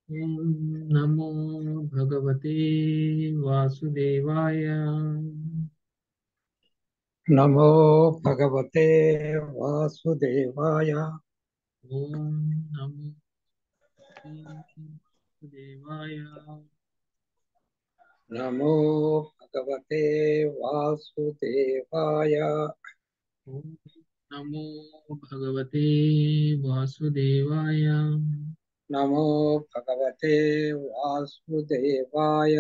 ఓం నమో భగవతే వాసుదేవాయ నమో భగవతే వాసుదేవాయ ఓం నమో వాసుదేవాయ నమో భగవతే వాసుదేవాయ ఓం నమో భగవతే వాసుదేవాయ నమో భగవతే వాసుదేవాయ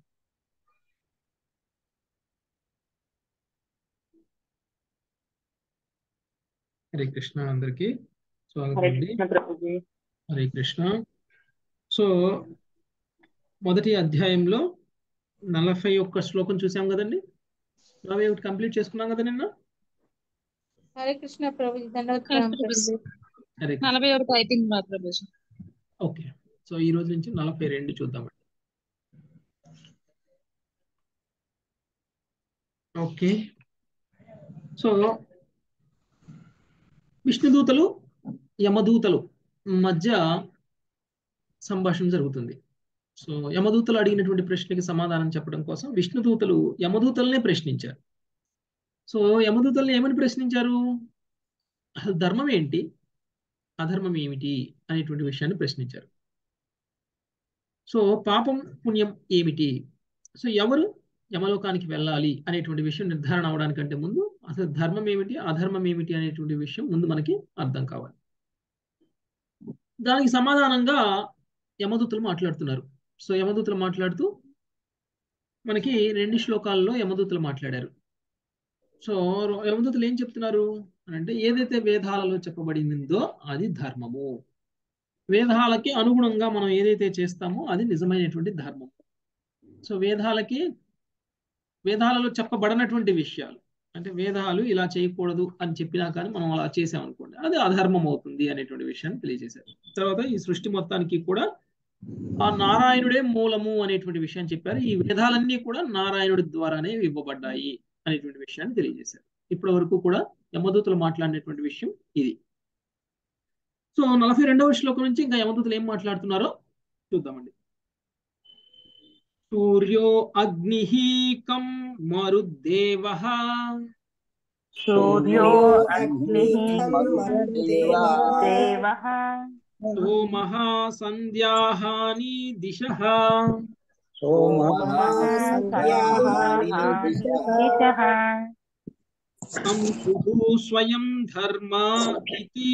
హరే కృష్ణ అందరికి స్వాగతం హరే అండి కృష్ణ ప్రభుజీ హరే కృష్ణ సో మొదటి అధ్యాయంలో నలభై ఒక్క శ్లోకం చూసాం కదండి నలభై ఒకటి కంప్లీట్ చేసుకున్నాం కదా నిన్న హరే కృష్ణ ప్రభుజీ ధన్యవాదాలు ప్రభుజీ హరే కృష్ణ నలభై ఒకటి అయిపోయింది మా ప్రభుజీ ఓకే సో ఈ రోజు నుంచి నలభై రెండు చూద్దామండి ఓకే సో విష్ణుదూతలు యమదూతలు మధ్య సంభాషణ జరుగుతుంది సో యమదూతలు అడిగినటువంటి ప్రశ్నకి సమాధానం చెప్పడం కోసం విష్ణుదూతలు యమదూతలనే ప్రశ్నించారు సో యమదూతల్ని ఏమని ప్రశ్నించారు అసలు ధర్మం ఏంటి అధర్మం ఏమిటి అనేటువంటి విషయాన్ని ప్రశ్నించారు సో పాపం పుణ్యం ఏమిటి సో ఎవరు యమలోకానికి వెళ్ళాలి అనేటువంటి విషయం నిర్ధారణ అవడానికంటే ముందు అసలు ధర్మం ఏమిటి అధర్మం ఏమిటి అనేటువంటి విషయం ముందు మనకి అర్థం కావాలి దానికి సమాధానంగా యమదూతలు మాట్లాడుతున్నారు సో యమదూతలు మాట్లాడుతూ మనకి రెండు శ్లోకాల్లో యమదూతలు మాట్లాడారు సో యమదూతలు ఏం చెప్తున్నారు అని అంటే ఏదైతే వేదాలలో చెప్పబడిందో అది ధర్మము వేదాలకి అనుగుణంగా మనం ఏదైతే చేస్తామో అది నిజమైనటువంటి ధర్మం సో వేదాలకి వేదాలలో చెప్పబడనటువంటి విషయాలు అంటే వేదాలు ఇలా చేయకూడదు అని చెప్పినా కానీ మనం అలా చేసామనుకోండి అది అధర్మం అవుతుంది అనేటువంటి విషయాన్ని తెలియజేశారు తర్వాత ఈ సృష్టి మొత్తానికి కూడా ఆ నారాయణుడే మూలము అనేటువంటి విషయాన్ని చెప్పారు ఈ వేదాలన్నీ కూడా నారాయణుడి ద్వారానే ఇవ్వబడ్డాయి అనేటువంటి విషయాన్ని తెలియజేశారు ఇప్పటి వరకు కూడా యమదూతలు మాట్లాడినటువంటి విషయం ఇది సో నలభై రెండవ శ్లోకం నుంచి ఇంకా యమదూతలు ఏం మాట్లాడుతున్నారో చూద్దామండి సూర్యో అగ్ని కం మరుదేవ సూర్యో అగ్ని దేవ సోమ సంధ్యాహాని దిశ సంసు స్వయం ధర్మ ఇది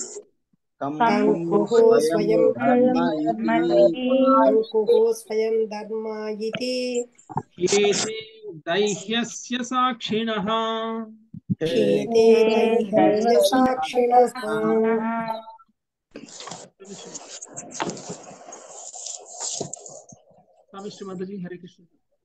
స్వయం ధర్మ ఇది ఏతే దైహ్యస్య సాక్షిణః ఏతే దైహ్య సాక్షిణః కామిశ్రీ మాతాజీ హరే కృష్ణ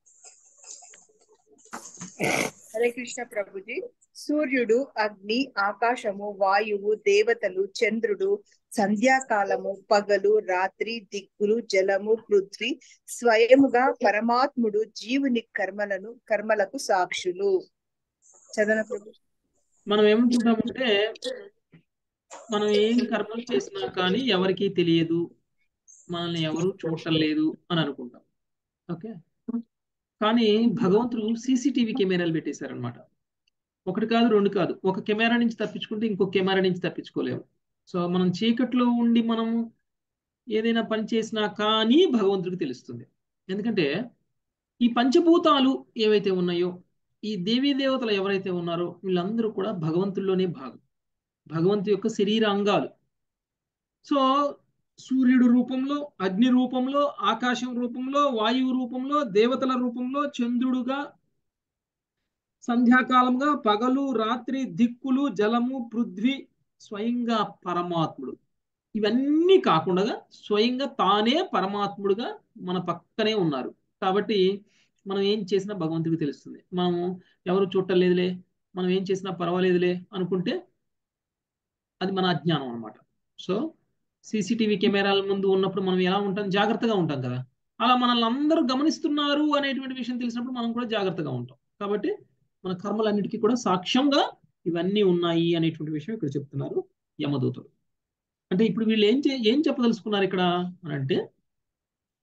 హరే కృష్ణ ప్రభుజీ సూర్యుడు అగ్ని ఆకాశము వాయువు దేవతలు చంద్రుడు సంధ్యాకాలము పగలు రాత్రి దిక్కులు జలము పృథ్వీ స్వయముగా పరమాత్ముడు జీవుని కర్మలను కర్మలకు సాక్షులు చదన ప్రభు మనం ఏమనుకుంటామంటే మనం ఏం కర్మలు చేసినా కానీ ఎవరికీ తెలియదు మనల్ని ఎవరు చూడటం లేదు అని అనుకుంటాం ఓకే కానీ భగవంతుడు సీసీటీవీ కెమెరాలు పెట్టేశారనమాట ఒకటి కాదు రెండు కాదు ఒక కెమెరా నుంచి తప్పించుకుంటే ఇంకో కెమెరా నుంచి తప్పించుకోలేము సో మనం చీకట్లో ఉండి మనము ఏదైనా పని చేసినా కానీ భగవంతుడికి తెలుస్తుంది ఎందుకంటే ఈ పంచభూతాలు ఏవైతే ఉన్నాయో ఈ దేవీ దేవతలు ఎవరైతే ఉన్నారో వీళ్ళందరూ కూడా భగవంతుల్లోనే భాగం భగవంతు యొక్క శరీర అంగాలు సో సూర్యుడు రూపంలో అగ్ని రూపంలో ఆకాశం రూపంలో వాయువు రూపంలో దేవతల రూపంలో చంద్రుడుగా సంధ్యాకాలంగా పగలు రాత్రి దిక్కులు జలము పృథ్వీ స్వయంగా పరమాత్ముడు ఇవన్నీ కాకుండా స్వయంగా తానే పరమాత్ముడుగా మన పక్కనే ఉన్నారు కాబట్టి మనం ఏం చేసినా భగవంతుడికి తెలుస్తుంది మనము ఎవరు చూడలేదులే మనం ఏం చేసినా పర్వాలేదులే అనుకుంటే అది మన అజ్ఞానం అనమాట సో సీసీటీవీ కెమెరాల ముందు ఉన్నప్పుడు మనం ఎలా ఉంటాం జాగ్రత్తగా ఉంటాం కదా అలా మనల్ని అందరూ గమనిస్తున్నారు అనేటువంటి విషయం తెలిసినప్పుడు మనం కూడా జాగ్రత్తగా ఉంటాం కాబట్టి మన కర్మలన్నిటికీ కూడా సాక్ష్యంగా ఇవన్నీ ఉన్నాయి అనేటువంటి విషయం ఇక్కడ చెప్తున్నారు యమదూతుడు అంటే ఇప్పుడు వీళ్ళు ఏం చే ఏం చెప్పదలుచుకున్నారు ఇక్కడ అని అంటే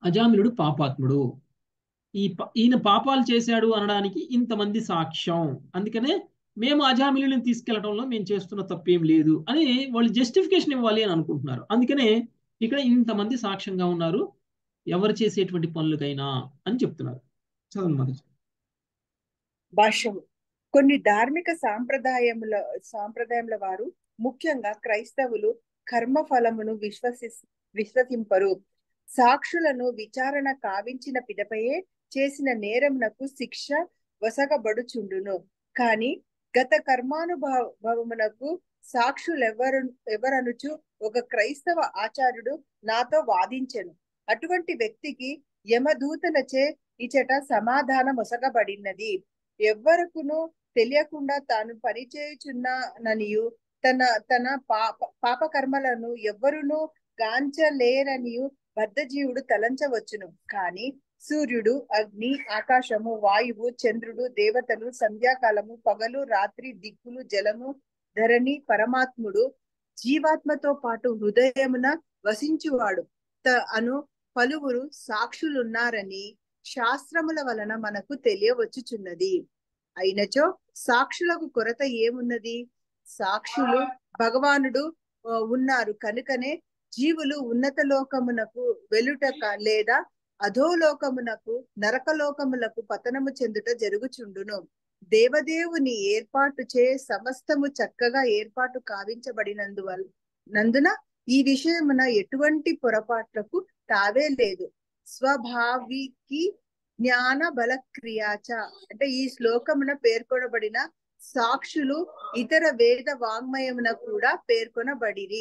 అజామిలుడు పాపాత్ముడు ఈ ప- ఈయన పాపాలు చేశాడు అనడానికి ఇంతమంది సాక్ష్యం అందుకనే మేము అజామిలుని తీసుకెళ్లడంలో మేము చేస్తున్న తప్పేం లేదు అని వాళ్ళు జస్టిఫికేషన్ ఇవ్వాలి అని అనుకుంటున్నారు అందుకనే ఇక్కడ ఇంతమంది సాక్ష్యంగా ఉన్నారు ఎవరు చేసేటువంటి పనులకైనా అని చెప్తున్నారు చదవండి మాధవ్ భాష్యము కొన్ని ధార్మిక సాంప్రదాయముల సాంప్రదాయముల వారు ముఖ్యంగా క్రైస్తవులు కర్మ ఫలమును విశ్వసి విశ్వసింపరు సాక్షులను విచారణ కావించిన పిదపయే చేసిన నేరమునకు శిక్ష వసగబడుచుండును కాని గత కర్మానుభవమునకు సాక్షులెవరు ఎవరనుచు ఒక క్రైస్తవ ఆచార్యుడు నాతో వాదించెను అటువంటి వ్యక్తికి యమదూతలచే ఇచట సమాధానం మొసగబడినది ఎవ్వరకును తెలియకుండా తాను పనిచేయుచున్నాననియు తన తన పాప పాపకర్మలను ఎవ్వరును గాంచలేరనియు బద్ధజీవుడు తలంచవచ్చును కాని సూర్యుడు అగ్ని ఆకాశము వాయువు చంద్రుడు దేవతలు సంధ్యాకాలము పగలు రాత్రి దిక్కులు జలము ధరణి పరమాత్ముడు జీవాత్మతో పాటు హృదయమున వసించువాడు త అను పలువురు సాక్షులున్నారని శాస్త్రముల వలన మనకు తెలియవచ్చుచున్నది అయినచో సాక్షులకు కొరత ఏమున్నది సాక్షులు భగవానుడు ఆ, ఉన్నారు కనుకనే జీవులు ఉన్నత లోకమునకు వెలుటక లేదా అధోలోకమునకు నరకలోకములకు పతనము చెందుట జరుగుచుండును దేవదేవుని ఏర్పాటు చే సమస్తము చక్కగా ఏర్పాటు కావించబడినందువల్ల నందున ఈ విషయమున ఎటువంటి పొరపాట్లకు తావే లేదు స్వభావికి జ్ఞాన బల క్రియాచ అంటే ఈ శ్లోకమున పేర్కొనబడిన సాక్షులు ఇతర వేద వాంగ్మయమున కూడా పేర్కొనబడిరి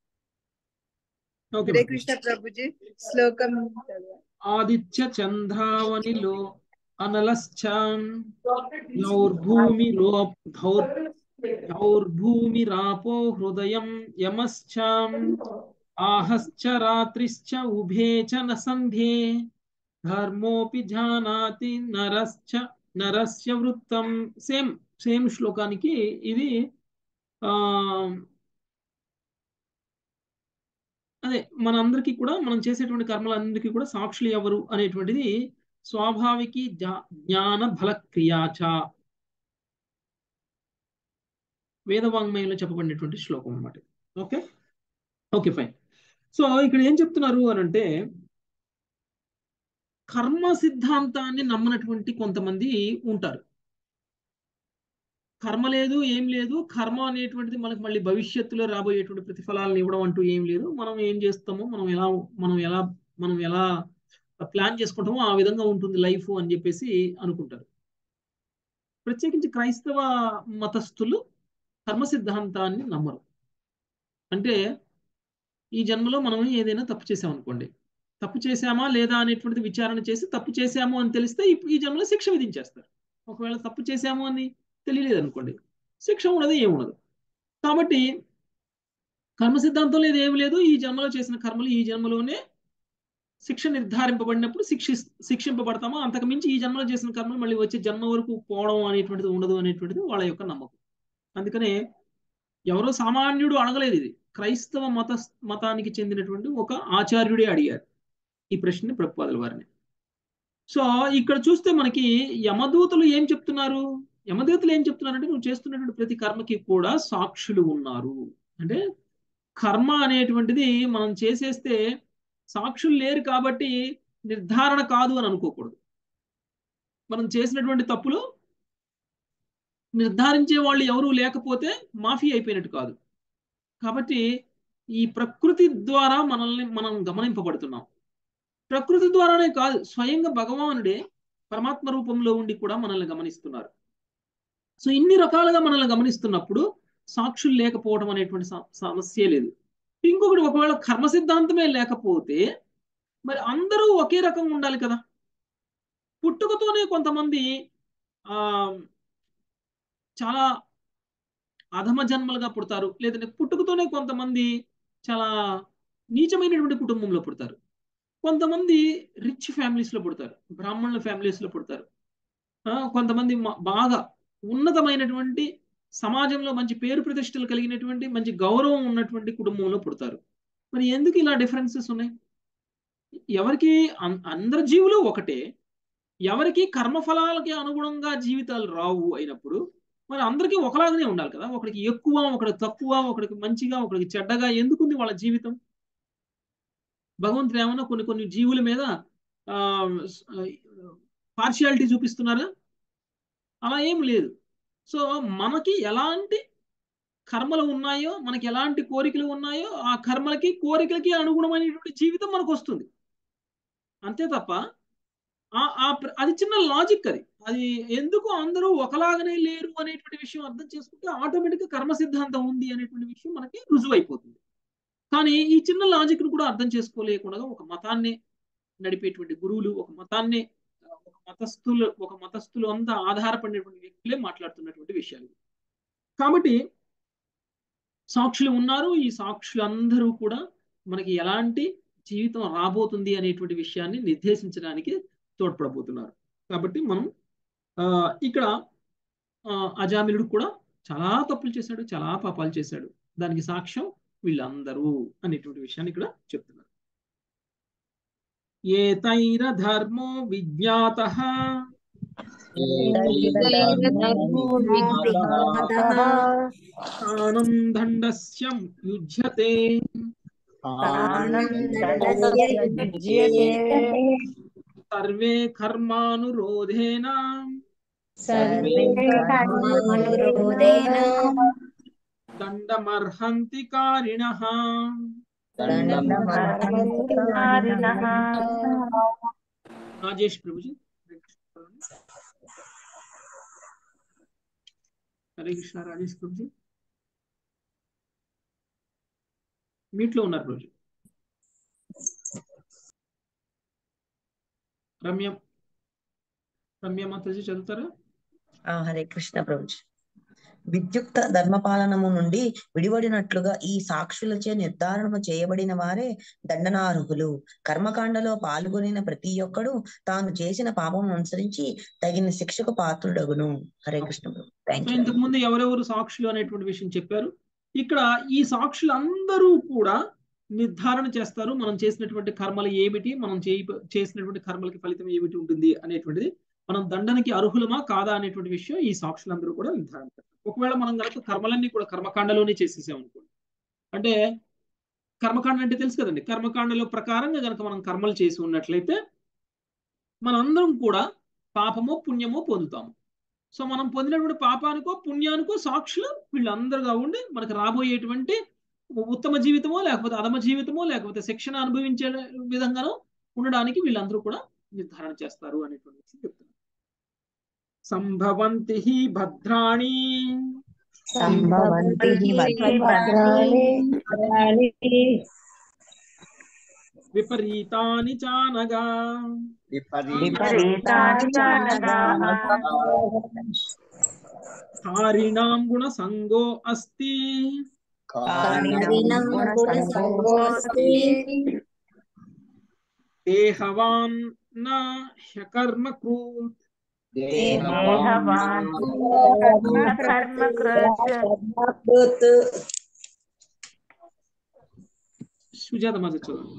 ఓకే హరే కృష్ణ ప్రభుజీ శ్లోకం చదవండి. ఆదిత్య చంద్రావనిలో అనలశ్చాం దౌర్భూమిరో దౌర్ దౌర్భూమిరాపో హృదయం యమశ్చాం ఆహశ్చ రాత్రిశ్చ ఉభే చ న సంధ్యే ధర్మోపి జానాతి నరశ్చ నరస్య వృత్తం సేమ్ సేమ్ శ్లోకానికి ఇది ఆ అదే మనందరికీ కూడా మనం చేసేటువంటి కర్మలందరికీ కూడా సాక్షులు ఎవరు అనేటువంటిది స్వాభావికి జా- జ్ఞాన బల క్రియాచ వేదవాంగ్మయంలో చెప్పబడినటువంటి శ్లోకం అన్నమాట ఓకే ఓకే ఫైన్ సో ఇక్కడ ఏం చెప్తున్నారు అని అంటే కర్మ సిద్ధాంతాన్ని నమ్మనటువంటి కొంతమంది ఉంటారు కర్మ లేదు ఏం లేదు కర్మ అనేటువంటిది మనకు మళ్ళీ భవిష్యత్తులో రాబోయేటువంటి ప్రతిఫలాలను ఇవ్వడం అంటూ ఏం లేదు మనం ఏం చేస్తామో మనం ఎలా మనం ఎలా మనం ఎలా ప్లాన్ చేసుకుంటామో ఆ విధంగా ఉంటుంది లైఫ్ అని చెప్పేసి అనుకుంటారు ప్రత్యేకించి క్రైస్తవ మతస్థులు కర్మ సిద్ధాంతాన్ని నమ్మరు అంటే ఈ జన్మలో మనం ఏదైనా తప్పు చేసామనుకోండి తప్పు చేశామా లేదా అనేటువంటిది విచారణ చేసి తప్పు చేశాము అని తెలిస్తే ఈ- ఈ జన్మలో శిక్ష విధించేస్తారు ఒకవేళ తప్పు చేశాము అని తెలియలేదు అనుకోండి శిక్ష ఉండదు ఏముండదు కాబట్టి కర్మ సిద్ధాంతం లేదు ఏమి లేదు ఈ జన్మలో చేసిన కర్మలు ఈ జన్మలోనే శిక్ష నిర్ధారింపబడినప్పుడు శిక్షి శిక్షింపబడతామో అంతకు మించి ఈ జన్మలో చేసిన కర్మలు మళ్ళీ వచ్చే జన్మ వరకు పోవడం అనేటువంటిది ఉండదు అనేటువంటిది వాళ్ళ యొక్క నమ్మకం అందుకనే ఎవరో సామాన్యుడు అడగలేదు ఇది క్రైస్తవ మత మతానికి చెందినటువంటి ఒక ఆచార్యుడే అడిగారు ఈ ప్రశ్నని ప్రభుపాదుల వారిని సో ఇక్కడ చూస్తే మనకి యమదూతలు ఏం చెప్తున్నారు యమదూతలు ఏం చెప్తున్నారంటే నువ్వు చేస్తున్నటువంటి ప్రతి కర్మకి కూడా సాక్షులు ఉన్నారు అంటే కర్మ అనేటువంటిది మనం చేసేస్తే సాక్షులు లేరు కాబట్టి నిర్ధారణ కాదు అని అనుకోకూడదు మనం చేసినటువంటి తప్పులు నిర్ధారించే వాళ్ళు ఎవరూ లేకపోతే మాఫీ అయిపోయినట్టు కాదు కాబట్టి ఈ ప్రకృతి ద్వారా మనల్ని మనం గమనింపబడుతున్నాం ప్రకృతి ద్వారానే కాదు స్వయంగా భగవానుడే పరమాత్మ రూపంలో ఉండి కూడా మనల్ని గమనిస్తున్నారు సో ఇన్ని రకాలుగా మనల్ని గమనిస్తున్నప్పుడు సాక్షులు లేకపోవడం అనేటువంటి సమ- సమస్యే లేదు ఇంకొకటి ఒకవేళ కర్మ సిద్ధాంతమే లేకపోతే మరి అందరూ ఒకే రకంగా ఉండాలి కదా పుట్టుకతోనే కొంతమంది ఆ చాలా అధమ జన్మలుగా పుడతారు లేదంటే పుట్టుకతోనే కొంతమంది చాలా నీచమైనటువంటి కుటుంబంలో పుడతారు కొంతమంది రిచ్ ఫ్యామిలీస్ లో పుడతారు బ్రాహ్మణుల ఫ్యామిలీస్ లో పుడతారు ఆ, కొంతమంది మ- బాగా ఉన్నతమైనటువంటి సమాజంలో మంచి పేరు ప్రతిష్టలు కలిగినటువంటి మంచి గౌరవం ఉన్నటువంటి కుటుంబంలో పుడతారు మరి ఎందుకు ఇలా డిఫరెన్సెస్ ఉన్నాయి ఎవరికి అం- అందరి జీవులు ఒకటే ఎవరికి కర్మఫలాలకి అనుగుణంగా జీవితాలు రావు అయినప్పుడు మరి అందరికీ ఒకలాగానే ఉండాలి కదా ఒకడికి ఎక్కువ ఒకడికి తక్కువ ఒకడికి మంచిగా ఒకడికి చెడ్డగా ఎందుకుంది వాళ్ళ జీవితం భగవంతుడు ఏమన్నా కొన్ని కొన్ని జీవుల మీద పార్షియాలిటీ చూపిస్తున్నారా అలా ఏం లేదు సో మనకి ఎలాంటి కర్మలు ఉన్నాయో మనకి ఎలాంటి కోరికలు ఉన్నాయో ఆ కర్మలకి కోరికలకి అనుగుణమైనటువంటి జీవితం మనకు వస్తుంది అంతే తప్ప ఆ- ఆ ప్ర- అది చిన్న లాజిక్ అది అది ఎందుకు అందరూ ఒకలాగానే లేరు అనేటువంటి విషయం అర్థం చేసుకుంటే ఆటోమేటిక్ గా కర్మ సిద్ధాంతం ఉంది అనేటువంటి విషయం మనకి రుజువు అయిపోతుంది కానీ ఈ చిన్న లాజిక్ ను కూడా అర్థం చేసుకోలేకుండా ఒక మతాన్ని నడిపేటువంటి గురువులు ఒక మతాన్ని ఆ, ఒక మతస్థులు ఒక మతస్థులు అంతా ఆధారపడినటువంటి వ్యక్తులే మాట్లాడుతున్నటువంటి విషయాలు కాబట్టి సాక్షులు ఉన్నారు ఈ సాక్షులందరూ కూడా మనకి ఎలాంటి జీవితం రాబోతుంది అనేటువంటి విషయాన్ని నిర్దేశించడానికి తోడ్పడబోతున్నారు కాబట్టి మనం ఆ, ఇక్కడ ఆ, అజామిలుడు కూడా చాలా తప్పులు చేశాడు చాలా పాపాలు చేశాడు దానికి సాక్ష్యం వీళ్ళందరూ అనేటువంటి విషయాన్ని ఇక్కడ చెప్తున్నారు ఏతైర ధర్మో విజ్ఞాత స్థానం దండస్య యుజ్యతే సర్వే కర్మానురోధేన దండమర్హంతి కారిణ రాజేష్ ప్రభుజీ హరే కృష్ణ రాజేష్ ప్రభుజీ మీట్లో ఉన్నారు ప్రభుజీ రమ్య రమ్య మాతాజీ చదువుతారా ఆ హరే కృష్ణ ప్రభుజీ విద్యుక్త ధర్మపాలనము నుండి విడివడినట్లుగా ఈ సాక్షులచే నిర్ధారణ చేయబడిన వారే దండనార్హులు కర్మకాండలో పాల్గొనిన ప్రతి ఒక్కడు తాను చేసిన పాపం అనుసరించి తగిన శిక్షకు పాత్రుడగును Hare Krishna Prabhu thank so you ఇంతకు ముందు ఎవరెవరు సాక్షులు అనేటువంటి విషయం చెప్పారు ఇక్కడ ఈ సాక్షులందరూ కూడా నిర్ధారణ చేస్తారు మనం చేసినటువంటి కర్మలు ఏమిటి మనం చేయ చేసినటువంటి కర్మలకి ఫలితం ఏమిటి ఉంటుంది అనేటువంటిది మనం దండనకి అర్హులమా కాదా అనేటువంటి విషయం ఈ సాక్షులందరూ కూడా నిర్ధారణ చేస్తారు ఒకవేళ మనం కనుక కర్మలన్నీ కూడా కర్మకాండలోనే చేసేసాం అనుకోండి అంటే కర్మకాండ అంటే తెలుసు కదండి కర్మకాండలో ప్రకారంగా కనుక మనం కర్మలు చేసి ఉన్నట్లయితే మనందరం కూడా పాపమో పుణ్యమో పొందుతాము సో మనం పొందినటువంటి పాపానికో పుణ్యానికో సాక్షులు వీళ్ళందరుగా ఉండి మనకు రాబోయేటువంటి ఉత్తమ జీవితమో లేకపోతే అధమ జీవితమో లేకపోతే శిక్షణ అనుభవించే విధంగానో ఉండడానికి వీళ్ళందరూ కూడా నిర్ధారణ చేస్తారు అనేటువంటి విషయం చెప్తున్నారు సంభవంతి హి భద్రాణి సంభవంతి విపరీతాని చానగా కారిణాం గుణ సంగో అస్తి దేహవాన్ నా హ్యకర్మ కృత్ సుజాత మాజ చదవండి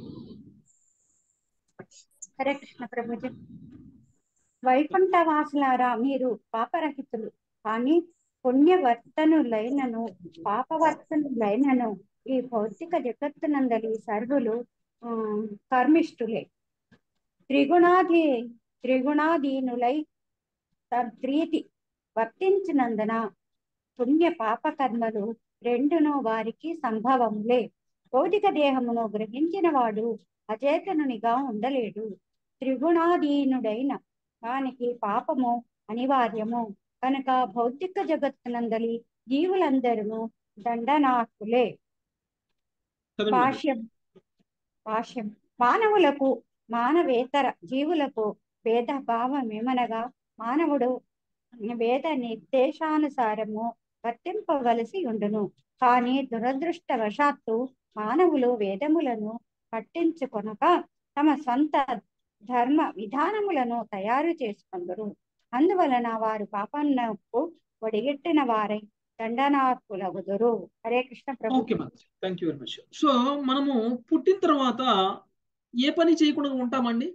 హరే కృష్ణ ప్రభుజీ వైకుంఠవాసులారా మీరు పాపరహితులు కానీ పుణ్యవర్తనులైనను పాపవర్తనులైనను ఈ భౌతిక జగత్తునందలి సర్వులు ఆ, కర్మిష్ఠులే త్రిగుణాది త్రిగుణాధీనులై తద్రీతి వర్తించినందున పుణ్య పాప కర్మలు రెండును వారికి సంభవములే భౌతిక దేహమును గ్రహించిన వాడు అచేతనునిగా ఉండలేడు త్రిగుణాధీనుడైన వానికి పాపము అనివార్యము కనుక భౌతిక జగత్తునందలి జీవులందరూ దండనార్హులే చదవండి భాష్యం భాష్యం మానవులకు మానవేతర జీవులకు భేద భావం ఏమనగా మానవుడు వేద నిర్దేశానుసారము వర్తింపవలసి ఉండును కానీ దురదృష్టవశాత్తు మానవులు వేదములను పట్టించుకొనక తమ సొంత ధర్మ విధానములను తయారు చేసుకొందరు అందువలన వారు పాపన్నకు ఒడిగెట్టిన వారై దండనార్కులగుదురు Hare Krishna Prabhu okay thank you very much so మనము పుట్టిన తర్వాత ఏ పని చేయకుండా ఉంటామండి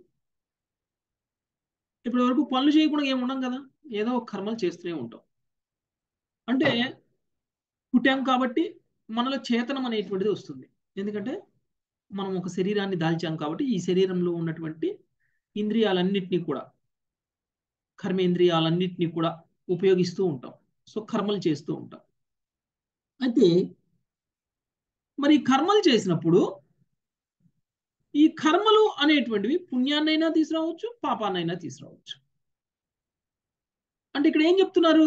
ఇప్పటి వరకు పనులు చేయకుండా ఏమి ఉండం కదా ఏదో ఒక కర్మలు చేస్తూనే ఉంటాం అంటే పుట్టాం కాబట్టి మనలో చేతనం అనేటువంటిది వస్తుంది ఎందుకంటే మనం ఒక శరీరాన్ని దాల్చాం కాబట్టి ఈ శరీరంలో ఉన్నటువంటి ఇంద్రియాలన్నింటినీ కూడా కర్మేంద్రియాలన్నింటినీ కూడా ఉపయోగిస్తూ ఉంటాం సో కర్మలు చేస్తూ ఉంటాం అయితే మరి కర్మలు చేసినప్పుడు ఈ కర్మలు అనేటువంటివి పుణ్యాన్నైనా తీసుకురావచ్చు పాపాన్నైనా తీసుకురావచ్చు అంటే ఇక్కడ ఏం చెప్తున్నారు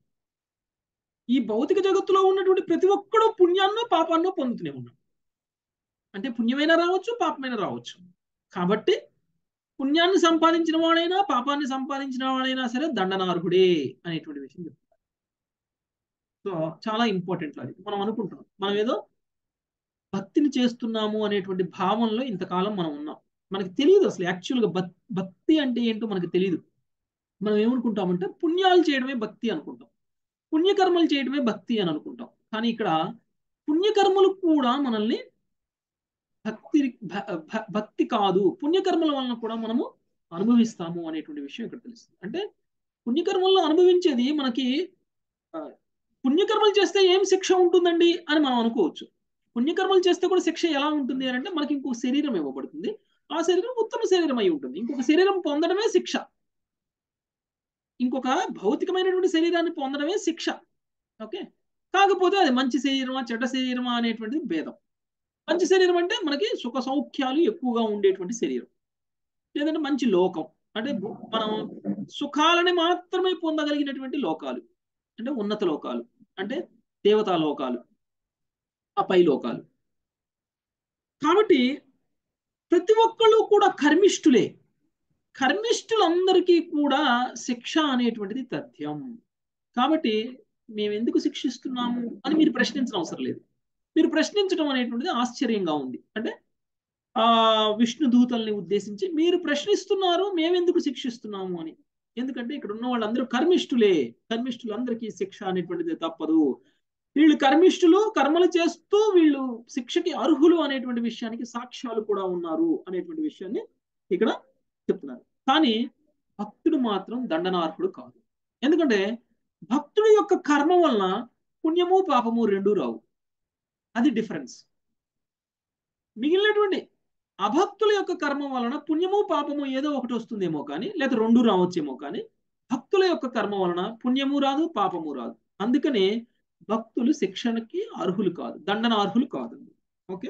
ఈ భౌతిక జగత్తులో ఉన్నటువంటి ప్రతి ఒక్కడు పుణ్యాన్నో పాపాన్నో పొందుతూనే ఉన్నాం అంటే పుణ్యమైనా రావచ్చు పాపమైనా రావచ్చు కాబట్టి పుణ్యాన్ని సంపాదించిన వాడైనా పాపాన్ని సంపాదించిన వాడైనా సరే దండనార్హుడే అనేటువంటి విషయం చెప్తున్నారు సో చాలా ఇంపార్టెంట్ అది మనం అనుకుంటున్నాం మనం ఏదో భక్తిని చేస్తున్నాము అనేటువంటి భావంలో ఇంతకాలం మనం ఉన్నాం మనకి తెలియదు అసలు యాక్చువల్గా భక్తి అంటే ఏంటో మనకి తెలియదు మనం ఏమనుకుంటామంటే పుణ్యాలు చేయడమే భక్తి అనుకుంటాం పుణ్యకర్మలు చేయడమే భక్తి అని అనుకుంటాం కానీ ఇక్కడ పుణ్యకర్మలు కూడా మనల్ని భక్తి భక్తి కాదు పుణ్యకర్మల వలన కూడా మనము అనుభవిస్తాము అనేటువంటి విషయం ఇక్కడ తెలుస్తుంది అంటే పుణ్యకర్మల్లో అనుభవించేది మనకి పుణ్యకర్మలు చేస్తే ఏం శిక్ష ఉంటుందండి అని మనం అనుకోవచ్చు పుణ్యకర్మలు చేస్తే కూడా శిక్ష ఎలా ఉంటుంది అని అంటే మనకి ఇంకొక శరీరం ఇవ్వబడుతుంది ఆ శరీరం ఉత్తమ శరీరం అయి ఉంటుంది ఇంకొక శరీరం పొందడమే శిక్ష ఇంకొక భౌతికమైనటువంటి శరీరాన్ని పొందడమే శిక్ష ఓకే కాకపోతే అది మంచి శరీరమా చెడ్డ శరీరమా అనేటువంటిది భేదం మంచి శరీరం అంటే మనకి సుఖ సౌఖ్యాలు ఎక్కువగా ఉండేటువంటి శరీరం లేదంటే మంచి లోకం అంటే మనం సుఖాలని మాత్రమే పొందగలిగినటువంటి లోకాలు అంటే ఉన్నత లోకాలు అంటే దేవతా లోకాలు అపై లోకాలు కాబట్టి ప్రతి ఒక్కళ్ళు కూడా కర్మిష్ఠులే కర్మిష్ఠులందరికీ కూడా శిక్ష అనేటువంటిది తథ్యం కాబట్టి మేము ఎందుకు శిక్షిస్తున్నాము అని మీరు ప్రశ్నించడం అవసరం లేదు మీరు ప్రశ్నించడం అనేటువంటిది ఆశ్చర్యంగా ఉంది అంటే ఆ విష్ణు దూతల్ని ఉద్దేశించి మీరు ప్రశ్నిస్తున్నారు మేమెందుకు శిక్షిస్తున్నాము అని ఎందుకంటే ఇక్కడ ఉన్న వాళ్ళందరూ కర్మిష్ఠులే కర్మిష్ఠులందరికీ శిక్ష అనేటువంటిది తప్పదు వీళ్ళు కర్మిష్ఠులు కర్మలు చేస్తూ వీళ్ళు శిక్షకి అర్హులు అనేటువంటి విషయానికి సాక్ష్యాలు కూడా ఉన్నారు అనేటువంటి విషయాన్ని ఇక్కడ చెప్తున్నారు కానీ భక్తుడు మాత్రం దండనార్హుడు కాదు ఎందుకంటే భక్తుడి యొక్క కర్మ వలన పుణ్యము పాపము రెండు రావు అది డిఫరెన్స్ మిగిలినటువంటి అభక్తుల యొక్క కర్మ వలన పుణ్యము పాపము ఏదో ఒకటి వస్తుందేమో కానీ లేదా రెండు రావచ్చేమో కానీ భక్తుల యొక్క కర్మ వలన పుణ్యము రాదు పాపము రాదు అందుకనే భక్తులు శిక్షణకి అర్హులు కాదు దండన అర్హులు కాదు ఓకే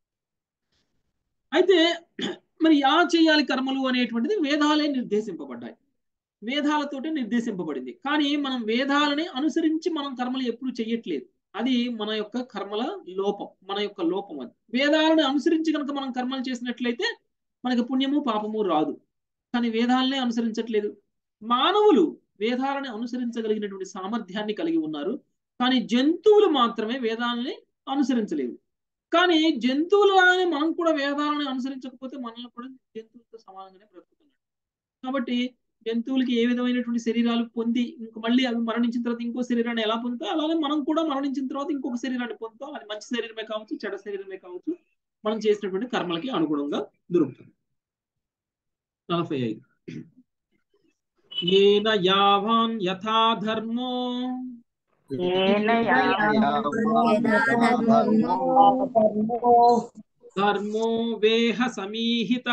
అయితే మరి ఎలా చేయాలి కర్మలు అనేటువంటిది వేదాలే నిర్దేశింపబడ్డాయి వేదాలతోటే నిర్దేశింపబడింది కానీ మనం వేదాలని అనుసరించి మనం కర్మలు ఎప్పుడు చెయ్యట్లేదు అది మన యొక్క కర్మల లోపం మన యొక్క లోపం అది వేదాలను అనుసరించి కనుక మనం కర్మలు చేసినట్లయితే మనకి పుణ్యము పాపము రాదు కానీ వేదాలనే అనుసరించట్లేదు మానవులు వేదాలని అనుసరించగలిగినటువంటి సామర్థ్యాన్ని కలిగి ఉన్నారు కానీ జంతువులు మాత్రమే వేదాలని అనుసరించలేవు కానీ జంతువులనే మనం కూడా వేదాలను అనుసరించకపోతే మనల్ని కూడా జంతువులతో సమానంగానే బ్రతుకుతున్నాడు కాబట్టి జంతువులకి ఏ విధమైనటువంటి శరీరాలు పొంది ఇంక మళ్ళీ అవి మరణించిన తర్వాత ఇంకో శరీరాన్ని ఎలా పొందుతాం అలాగే మనం కూడా మరణించిన తర్వాత ఇంకొక శరీరాన్ని పొందుతాం అది మంచి శరీరమే కావచ్చు చెడ శరీరమే కావచ్చు మనం చేసినటువంటి కర్మలకి అనుగుణంగా దొరుకుతుంది నలభై ఐదు ఏన యావాన్ యథా ధర్మో ధర్మో వేహ సమీహిత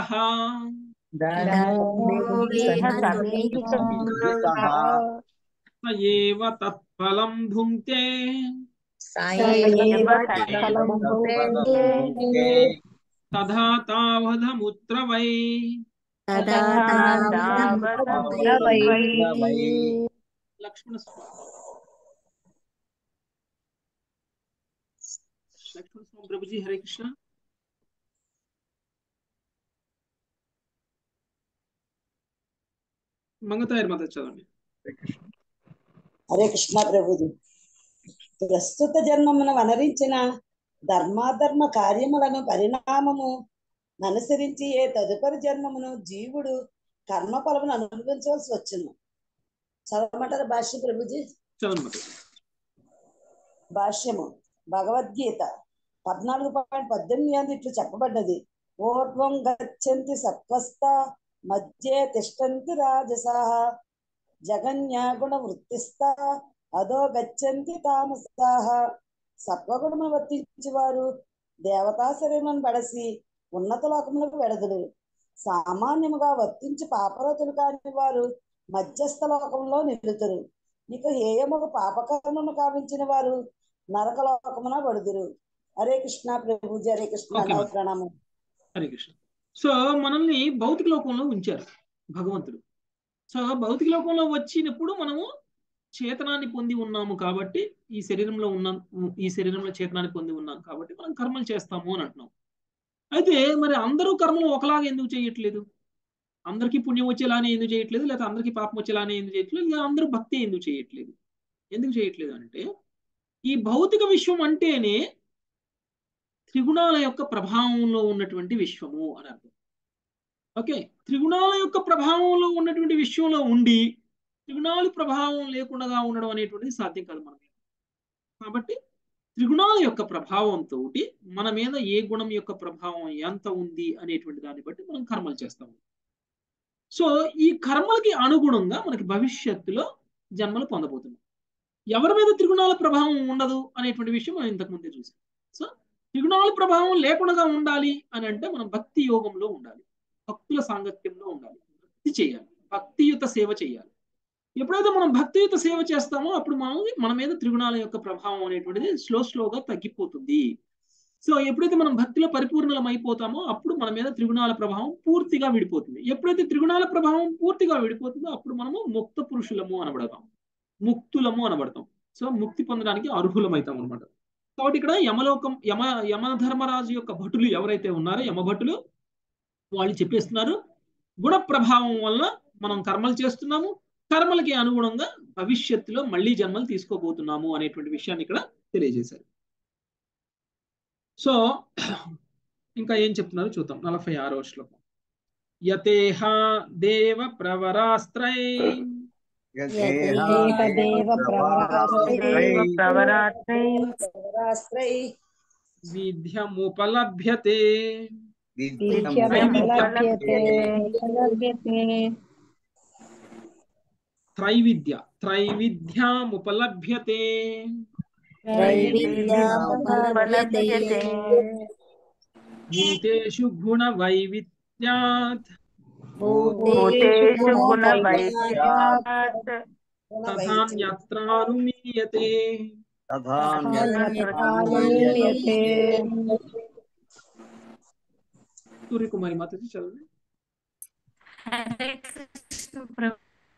ఏవ తత్ఫలం భుంక్తే తథా తావధముత్ర వై లక్ష్మణ స్వామి లక్ష్మణ స్వామి ప్రభుజీ హరే కృష్ణ మంగతాయర్ మాత చదవండి హరే కృష్ణ ప్రభుజీ ప్రస్తుత జన్మమును వనరించిన ధర్మాధర్మ కార్యములను పరిణామము అనుసరించి ఏ తదుపరి జన్మమును జీవుడు కర్మ ఫలమును అనుభవించవలసి వచ్చును చదవమంటారు భాష్య ప్రభుజీ చదవండి భాష్యము భగవద్గీత పద్నాలుగు పాయింట్ పద్దెనిమిది అందు ఇట్లు చెప్పబడ్డది ఊర్ధ్వం గచ్చంతి సత్వస్థ మధ్యే తిష్టంతి రాజసాః జగన్యా గుణ వృత్తిస్థ అదో గచ్చంతి తామసాః సత్వగుణమును వర్తించేవారు దేవతా శరీరం బడసి ఉన్నత లోకములకు వెడదులు సామాన్యముగా వర్తించి పాపరతులు కాని వారు మధ్యస్థ లోకంలో నిలుతురు ఇక హేయముగా పాపకర్మను కావించిన వారు నరక లోకమున పడుదురు హరే కృష్ణ ప్రభుజీ హరే కృష్ణ ఓకే నవ మరి. ప్రణామం హరే కృష్ణ సో మనల్ని భౌతిక లోకంలో ఉంచారు భగవంతుడు సో భౌతిక లోకంలో వచ్చినప్పుడు మనము చేతనాన్ని పొంది ఉన్నాము కాబట్టి ఈ శరీరంలో ఉన్నాం ఈ శరీరంలో చేతనాన్ని పొంది ఉన్నాం కాబట్టి మనం కర్మలు చేస్తాము అని అంటున్నాం అయితే మరి అందరూ కర్మలు ఒకలాగా ఎందుకు చేయట్లేదు అందరికీ పుణ్యం వచ్చేలానే ఎందుకు చేయట్లేదు లేదా అందరికీ పాపం వచ్చేలానే ఎందుకు చేయట్లేదు లేదా అందరూ భక్తి ఎందుకు చేయట్లేదు ఎందుకు చేయట్లేదు అంటే ఈ భౌతిక విశ్వం అంటేనే త్రిగుణాల యొక్క ప్రభావంలో ఉన్నటువంటి విశ్వము అని అర్థం ఓకే త్రిగుణాల యొక్క ప్రభావంలో ఉన్నటువంటి విశ్వంలో ఉండి త్రిగుణాలు ప్రభావం లేకుండా ఉండడం అనేటువంటిది సాధ్యం కాదు మన మీద కాబట్టి త్రిగుణాల యొక్క ప్రభావంతో మన మీద ఏ గుణం యొక్క ప్రభావం ఎంత ఉంది అనేటువంటి దాన్ని బట్టి మనం కర్మలు చేస్తాము సో ఈ కర్మలకి అనుగుణంగా మనకి భవిష్యత్తులో జన్మలు పొందబోతున్నాం ఎవరి మీద త్రిగుణాల ప్రభావం ఉండదు అనేటువంటి విషయం మనం ఇంతకు ముందే చూసాం సో త్రిగుణాల ప్రభావం లేకుండా ఉండాలి అని అంటే మనం భక్తి యోగంలో ఉండాలి భక్తుల సాంగత్యంలో ఉండాలి భక్తి చేయాలి భక్తియుత సేవ చేయాలి ఎప్పుడైతే మనం భక్తియుత సేవ చేస్తామో అప్పుడు మనం మన మీద త్రిగుణాల యొక్క ప్రభావం అనేటువంటిది స్లో స్లోగా తగ్గిపోతుంది సో ఎప్పుడైతే మనం భక్తిలో పరిపూర్ణలం అయిపోతామో అప్పుడు మన మీద త్రిగుణాల ప్రభావం పూర్తిగా విడిపోతుంది ఎప్పుడైతే త్రిగుణాల ప్రభావం పూర్తిగా విడిపోతుందో అప్పుడు మనము ముక్త పురుషులము అనబడతాం ముక్తులము అనబడతాం సో ముక్తి పొందడానికి అర్హులమవుతాం అనమాట కాబట్టి ఇక్కడ యమలోకం యమ యమధర్మరాజు యొక్క భటులు ఎవరైతే ఉన్నారో యమభటులు వాళ్ళు చెప్పేస్తున్నారు గుణ ప్రభావం వల్ల మనం కర్మలు చేస్తున్నాము కర్మలకి అనుగుణంగా భవిష్యత్తులో మళ్ళీ జన్మలు తీసుకోబోతున్నాము అనేటువంటి విషయాన్ని ఇక్కడ తెలియజేశారు సో ఇంకా ఏం చెప్తున్నారు చూద్దాం నలభై ఆరో శ్లోకం యతేహ దేవ ప్రవరాస్త్రై యతేహ దేవ ప్రవరాస్త్రై ప్రవరాస్త్రై విద్యముపలభ్యతే విద్యముపలభ్యతే త్రైవిద్య త్రైవిద్యాముపలభ్యతే త్రైవిద్యాముపలభ్యతే భూతేషు గుణ వైవిధ్యాత్ భూతేషు గుణ వైద్యాత్ తథాన్యత్రానుమీయతే తథాన్యత్రానుమీయతే సూర్యకుమారి మాతాజీ చదవండి హరే కృష్ణ ప్రభు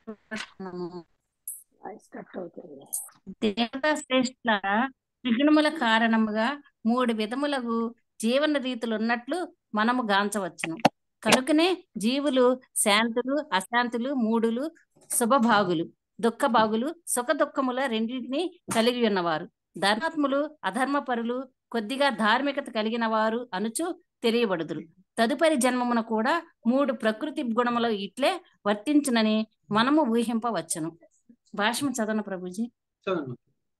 దేవతా శ్రేష్ఠుల త్రిగుణముల కారణముగా మూడు విధములకు జీవన రీతులు ఉన్నట్లు మనము గాంచవచ్చును కనుకనే జీవులు శాంతులు అశాంతులు మూడులు శుభభాగులు దుఃఖభాగులు సుఖ దుఃఖముల రెండింటిని కలిగి ఉన్నవారు ధర్మాత్ములు అధర్మపరులు కొద్దిగా ధార్మికత కలిగిన వారు అనుచు తెలియబడుదురు తదుపరి జన్మమున కూడా మూడు ప్రకృతి గుణములు ఇట్లే వర్తించునని మనము ఊహింపవచ్చును భాషము చదవను ప్రభుజీ చదవండి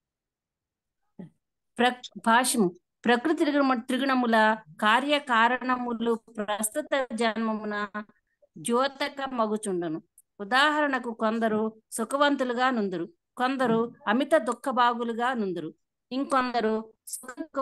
ప్ర భాషము ప్రకృతి త్రిగుణ- త్రిగుణముల కార్యకారణములు ప్రస్తుత జన్మమున ద్యోతక మగుచుండును ఉదాహరణకు కొందరు సుఖవంతులుగా నుందురు కొందరు అమిత దుఃఖభాగులుగా నుందురు ఇంకొందరు సుఖ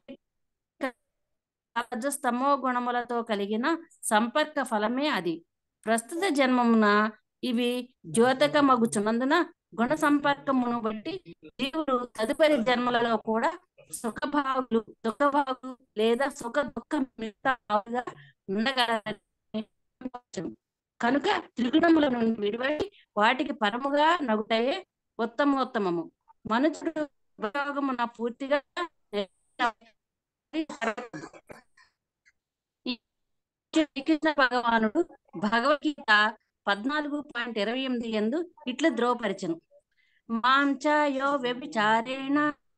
స్తమో గుణములతో కలిగిన సంపర్క ఫలమే అది ప్రస్తుత జన్మమున ఇవి ద్యోతక మగుచున్నందున గుణ సంపర్కమును బట్టి జీవుడు తదుపరి జన్మలలో కూడా సుఖభాగులు దుఃఖభాగులు లేదా సుఖ దుఃఖ మిగతాగా ఉండగలరని చెప్పవచ్చును. కనుక త్రిగుణముల నుండి విడివడి వాటికి పరముగా నగుటయే ఉత్తమోత్తమము మనుషుడు ఉపయోగమున పూర్తిగా ఈ శ్రీకృష్ణ భగవానుడు భగవద్గీత పద్నాలుగు పాయింట్ ఇరవై ఎనిమిది ఎందు ఇట్లు ద్రోపరిచను మాంచాయో వ్యభిచారేణ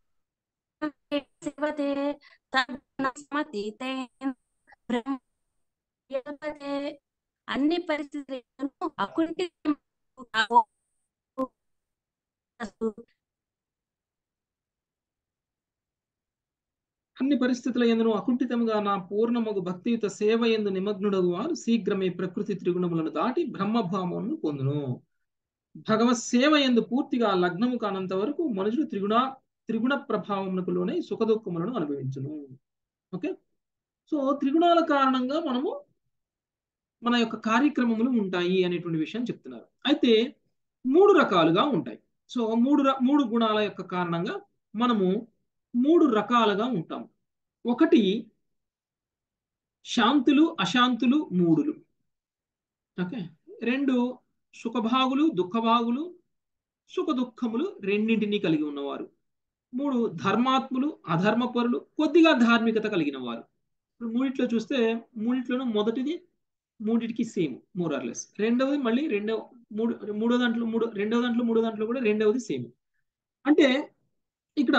శివతే తన్మతీతేన బ్రహ్మయతే. అన్ని పరిస్థితులను అకుంఠి అన్ని పరిస్థితుల ఎందును అకుంఠితముగా నా పూర్ణమగు భక్తియుత సేవ ఎందు నిమగ్నుడగు వారు శీఘ్రమే ప్రకృతి త్రిగుణములను దాటి బ్రహ్మభావమును పొందును భగవత్ సేవ ఎందు పూర్తిగా లగ్నము కానంత వరకు మనుషులు త్రిగుణ త్రిగుణ ప్రభావమునకు లోనే సుఖదుఖములను అనుభవించును ఓకే సో త్రిగుణాల కారణంగా మనము మన యొక్క కార్యక్రమములు ఉంటాయి అనేటువంటి విషయం చెప్తున్నారు అయితే మూడు రకాలుగా ఉంటాయి సో మూడు ర- మూడు గుణాల యొక్క కారణంగా మనము మూడు రకాలుగా ఉంటాం ఒకటి శాంతులు అశాంతులు మూడులు ఓకే రెండు సుఖభాగులు దుఃఖభాగులు సుఖ దుఃఖములు రెండింటినీ కలిగి ఉన్నవారు మూడు ధర్మాత్ములు అధర్మపరులు కొద్దిగా ధార్మికత కలిగిన వారు ఇప్పుడు మూడిట్లో చూస్తే మూడిట్లోనూ మొదటిది మూడిటికి సేమ్ మోర్ ఆర్ లెస్ రెండవది మళ్ళీ రెండవ మూడు మూడో దాంట్లో మూడో రెండవ దాంట్లో మూడో దాంట్లో కూడా రెండవది సేమ్ అంటే ఇక్కడ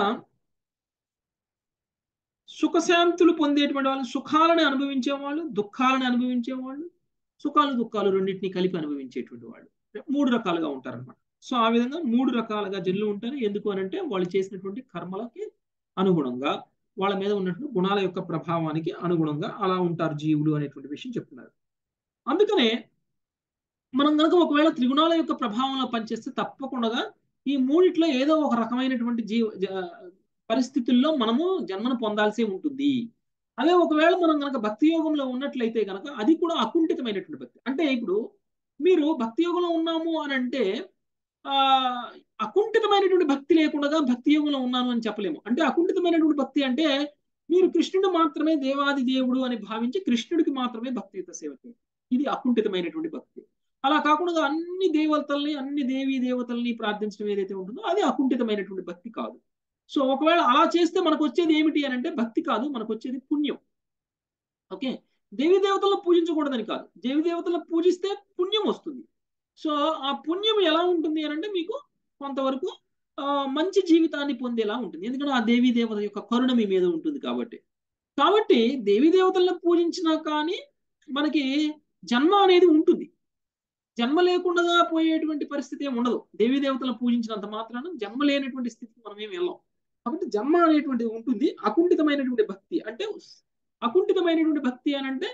సుఖశాంతులు పొందేటువంటి వాళ్ళు సుఖాలను అనుభవించే వాళ్ళు దుఃఖాలను అనుభవించే వాళ్ళు సుఖాలు దుఃఖాలు రెండింటిని కలిపి అనుభవించేటువంటి వాళ్ళు మూడు రకాలుగా ఉంటారన్నమాట సో ఆ విధంగా మూడు రకాలుగా జనులు ఉంటారు ఎందుకు అని అంటే వాళ్ళు చేసినటువంటి కర్మలకి అనుగుణంగా వాళ్ళ మీద ఉన్నటువంటి గుణాల యొక్క ప్రభావానికి అనుగుణంగా అలా ఉంటారు జీవులు అనేటువంటి విషయం చెప్తున్నారు అందుకనే మనం కనుక ఒకవేళ త్రిగుణాల యొక్క ప్రభావంలో పనిచేస్తే తప్పకుండా ఈ మూడిట్లో ఏదో ఒక రకమైనటువంటి జీవ జ- పరిస్థితుల్లో మనము జన్మను పొందాల్సి ఉంటుంది అదే ఒకవేళ మనం కనుక భక్తి యోగంలో ఉన్నట్లయితే కనుక అది కూడా అకుంఠితమైనటువంటి భక్తి అంటే ఇప్పుడు మీరు భక్తి యోగంలో ఉన్నాము అని అంటే ఆ అకుంఠితమైనటువంటి భక్తి లేకుండా భక్తి యోగంలో ఉన్నాను అని చెప్పలేము అంటే అకుంఠితమైనటువంటి భక్తి అంటే మీరు కృష్ణుడు మాత్రమే దేవాది దేవుడు అని భావించి కృష్ణుడికి మాత్రమే భక్తియుత సేవ చేయండి ఇది అకుంఠితమైనటువంటి భక్తి అలా కాకుండా అన్ని దేవతల్ని అన్ని దేవీ దేవతల్ని ప్రార్థించడం ఏదైతే ఉంటుందో అది అకుంఠితమైనటువంటి భక్తి కాదు సో ఒకవేళ అలా చేస్తే మనకు వచ్చేది ఏమిటి అని అంటే భక్తి కాదు మనకు వచ్చేది పుణ్యం ఓకే దేవీ దేవతలను పూజించకూడదని కాదు దేవీ దేవతలను పూజిస్తే పుణ్యం వస్తుంది సో ఆ పుణ్యం ఎలా ఉంటుంది అని అంటే మీకు కొంతవరకు ఆ, మంచి జీవితాన్ని పొందేలా ఉంటుంది ఎందుకంటే ఆ దేవీ దేవత యొక్క కరుణ మీ మీద ఉంటుంది కాబట్టి కాబట్టి దేవీ దేవతలను పూజించినా కానీ మనకి జన్మ అనేది ఉంటుంది జన్మ లేకుండా పోయేటువంటి పరిస్థితి ఏమి ఉండదు దేవీ దేవతలను పూజించినంత మాత్రాన జన్మ లేనటువంటి స్థితికి మనం ఏమి వెళ్ళాం కాబట్టి జన్మ అనేటువంటిది ఉంటుంది అకుంఠితమైనటువంటి భక్తి అంటే అకుంఠితమైనటువంటి భక్తి అని అంటే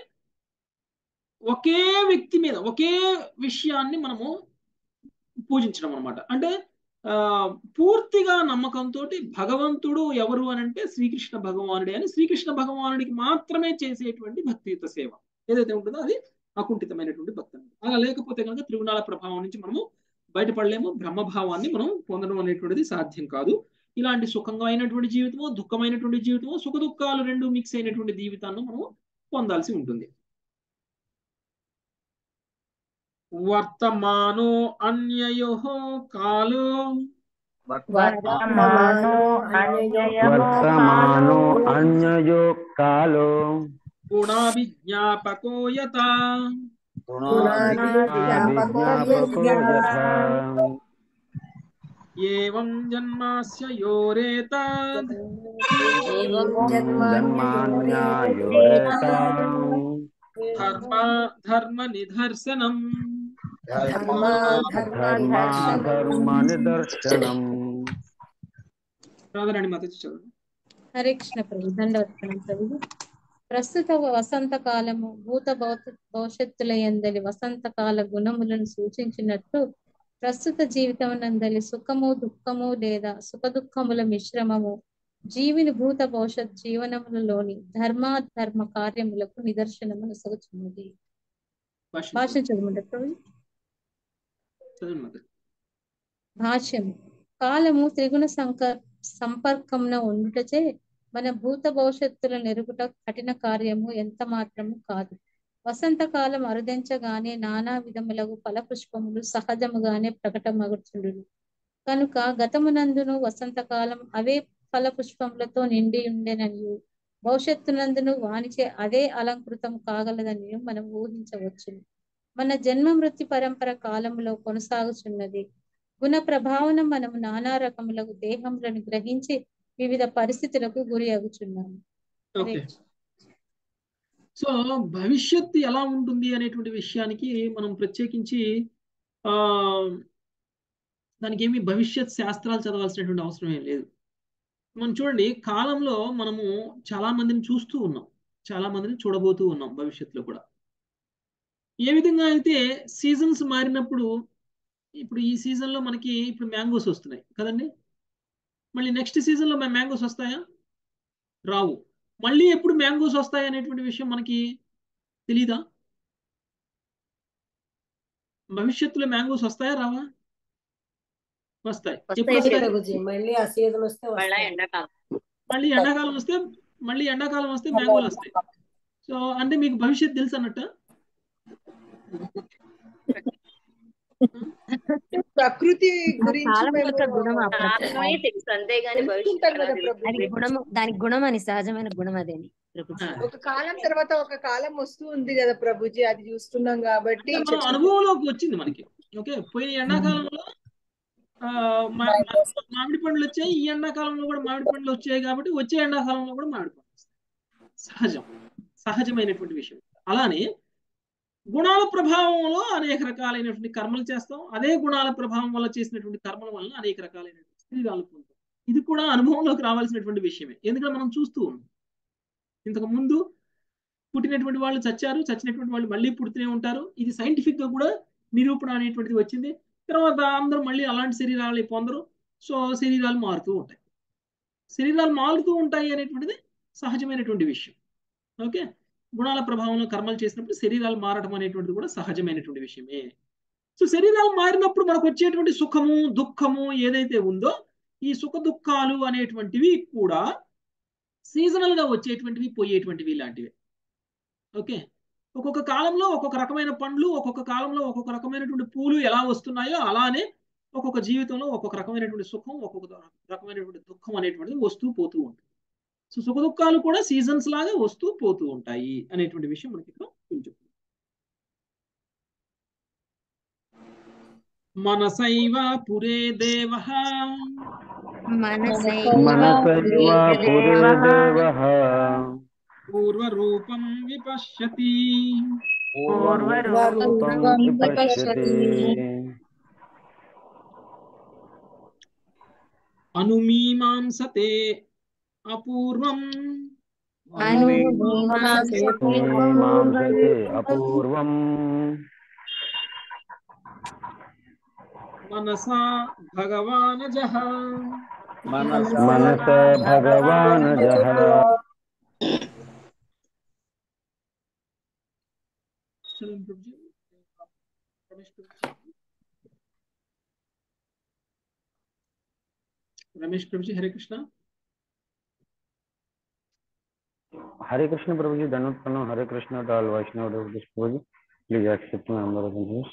ఒకే వ్యక్తి మీద ఒకే విషయాన్ని మనము పూజించడం అనమాట అంటే ఆ పూర్తిగా నమ్మకంతో భగవంతుడు ఎవరు అని అంటే శ్రీకృష్ణ భగవానుడే అని శ్రీకృష్ణ భగవానుడికి మాత్రమే చేసేటువంటి భక్తియుత సేవ ఏదైతే ఉంటుందో అది అకుంఠితమైనటువంటి భక్తి అన్నమాట. అలా లేకపోతే కనుక త్రిగుణాల ప్రభావం నుంచి మనము బయటపడలేము బ్రహ్మభావాన్ని మనం పొందడం అనేటువంటిది సాధ్యం కాదు ఇలాంటి సుఖంగా అయినటువంటి జీవితము దుఃఖమైనటువంటి జీవితము సుఖ దుఃఖాలు రెండు మిక్స్ అయినటువంటి జీవితాన్ని మనము పొందాల్సి ఉంటుంది వర్తమానో అన్యయో కాలో వర్తమానో అన్యయో వర్తమానో అన్యయో కాలో గుణాభిజ్ఞాపకో యత విజ్ఞాపకో యథా ఏవం జన్మాస్య యోరేతద్ జన్మాన్యాయోరేత ధర్మ ధర్మ నిదర్శనం ధర్మ నిదర్శనం రాధారాణి మాత చదువు హరే కృష్ణ ప్రభు దండవత్సనం ప్రభు ప్రస్తుత వసంత కాలము భూత భౌత భవిష్యత్తుల ఎందలి వసంతకాల గుణములను సూచించినట్లు ప్రస్తుత జీవితం నందలి సుఖము దుఃఖము లేదా సుఖ దుఃఖముల మిశ్రమము జీవిని భూత భవిష్యత్ జీవనములలోని ధర్మాధర్మ కార్యములకు నిదర్శనము సగుచున్నది భాష్యం భాష చదవమంటారు ప్రభు చదవండి మాత భాష్యం కాలము త్రిగుణ సంక సంపర్కమున ఉండుటచే మన భూత భవిష్యత్తుల నెరుగుట కఠిన కార్యము ఎంత మాత్రము కాదు వసంతకాలం అరుదించగానే నానా విధములకు ఫలపుష్పములు సహజముగానే ప్రకటమగుచుండును కనుక గతమునందును వసంతకాలం అవే ఫలపుష్పములతో నిండి ఉండెననియు భవిష్యత్తునందును వానిచే అదే అలంకృతం కాగలదని మనం ఊహించవచ్చును మన జన్మ మృత్యు పరంపర కాలములో కొనసాగుచున్నది గుణ ప్రభావన మనము నానా రకములకు దేహములను గ్రహించి వివిధ పరిస్థితులకు గురి అగుచున్నాము హరే ఓకే సో భవిష్యత్తు ఎలా ఉంటుంది అనేటువంటి విషయానికి మనం ప్రత్యేకించి ఆ దానికి ఏమి భవిష్యత్ శాస్త్రాలు చదవాల్సినటువంటి అవసరం ఏం లేదు మనం చూడండి కాలంలో మనము చాలా మందిని చూస్తూ ఉన్నాం చాలా మందిని చూడబోతూ ఉన్నాం భవిష్యత్తులో కూడా ఏ విధంగా అయితే సీజన్స్ మారినప్పుడు ఇప్పుడు ఈ సీజన్లో మనకి ఇప్పుడు మ్యాంగోస్ వస్తున్నాయి కదండి మళ్ళీ నెక్స్ట్ సీజన్లో మన మ్యాంగోస్ వస్తాయా రావు మళ్ళీ ఎప్పుడు మ్యాంగోస్ వస్తాయి అనేటువంటి విషయం మనకి తెలీదా భవిష్యత్తులో మ్యాంగోస్ వస్తాయా రావా వస్తాయి ఎప్పుడు వస్తాయి వస్తాయి ప్రభుజీ మళ్ళీ ఆ సీజన్ వస్తే మళ్ళా వస్తాయి ఎండాకాలం మళ్ళీ ఎండాకాలం వస్తే మళ్ళీ ఎండాకాలం వస్తే మ్యాంగోలు వస్తాయి సో అంటే మీకు భవిష్యత్తు తెలుసు అన్నట్టు ప్రకృతి గురించి కాలం మేము యొక్క గుణం ఆ ప్రకృతి. కారణమే తెలుసు అంతేగాని తెలుసుకుంటాం భవిష్యత్తు కదా ఎలా ప్రభు అది గుణం దాని గుణం అని సహజమైన గుణం అదేని ప్రభుజీ ఒక కాలం తర్వాత ఒక కాలం వస్తూ ఉంది కదా ప్రభుజీ అది చూస్తున్నాం కాబట్టి అంటే మనం అనుభవంలోకి వచ్చింది మనకి ఓకే పోయిన ఎండాకాలంలో ఆ, మా- మా- మామిడి పండ్లు వచ్చాయి ఈ ఎండాకాలంలో కూడా మామిడి పండ్లు వచ్చాయి కాబట్టి వచ్చే ఎండాకాలంలో కూడా మామిడి పండ్లు వస్తాయి సహజం సహజమైనటువంటి విషయం అలానే గుణాల ప్రభావంలో అనేక రకాలైనటువంటి కర్మలు చేస్తాం అదే గుణాల ప్రభావం వల్ల చేసినటువంటి కర్మల వలన అనేక రకాలైనటువంటి శరీరాలు పొందుతాం ఇది కూడా అనుభవంలోకి రావాల్సినటువంటి విషయమే ఎందుకంటే మనం చూస్తూ ఉన్నాం ఇంతకు ముందు పుట్టినటువంటి వాళ్ళు చచ్చారు చచ్చినటువంటి వాళ్ళు మళ్ళీ పుడుతూనే ఉంటారు ఇది సైంటిఫిక్ గా కూడా నిరూపణ అనేటువంటిది వచ్చింది తర్వాత అందరూ మళ్ళీ అలాంటి శరీరాలు పొందరు సో శరీరాలు మారుతూ ఉంటాయి శరీరాలు మారుతూ ఉంటాయి అనేటువంటిది సహజమైనటువంటి విషయం ఓకే గుణాల ప్రభావంలో కర్మలు చేసినప్పుడు శరీరాలు మారడం అనేటువంటిది కూడా సహజమైనటువంటి విషయమే సో శరీరాలు మారినప్పుడు మనకు వచ్చేటువంటి సుఖము దుఃఖము ఏదైతే ఉందో ఈ సుఖ దుఃఖాలు అనేటువంటివి కూడా సీజనల్ గా వచ్చేటువంటివి పోయేటువంటివి లాంటివి ఓకే ఒక్కొక్క కాలంలో ఒక్కొక్క రకమైన పండ్లు ఒక్కొక్క కాలంలో ఒక్కొక్క రకమైనటువంటి పూలు ఎలా వస్తున్నాయో అలానే ఒక్కొక్క జీవితంలో ఒక్కొక్క రకమైనటువంటి సుఖం ఒక్కొక్క రకమైనటువంటి దుఃఖం అనేటువంటిది వస్తూ పోతూ ఉంటుంది సో సుఖ దుఃఖాలు కూడా సీజన్స్ లాగా వస్తూ పోతూ ఉంటాయి అనేటువంటి విషయం మనకి ఇక్కడ కొంచెం మనసైవ పురే దేవ మనసైవ పురే దేవః పూర్వరూపం విపశ్యతి పూర్వరూపం విపశ్యతి అనుమీమాంసతే అపూర్వం మీమాంసతే అపూర్వం మనసా భగవానజః మనస భగవానజః చరణ్ ప్రభుజీ రమేష్ ప్రభుజీ రమేష్ ప్రభుజీ హరే కృష్ణ हरे कृष्ण प्रभु जी धनोत्पन्न हरे Krishna to all Vaishnava devotees Prabhu ji please accept my humble obeisances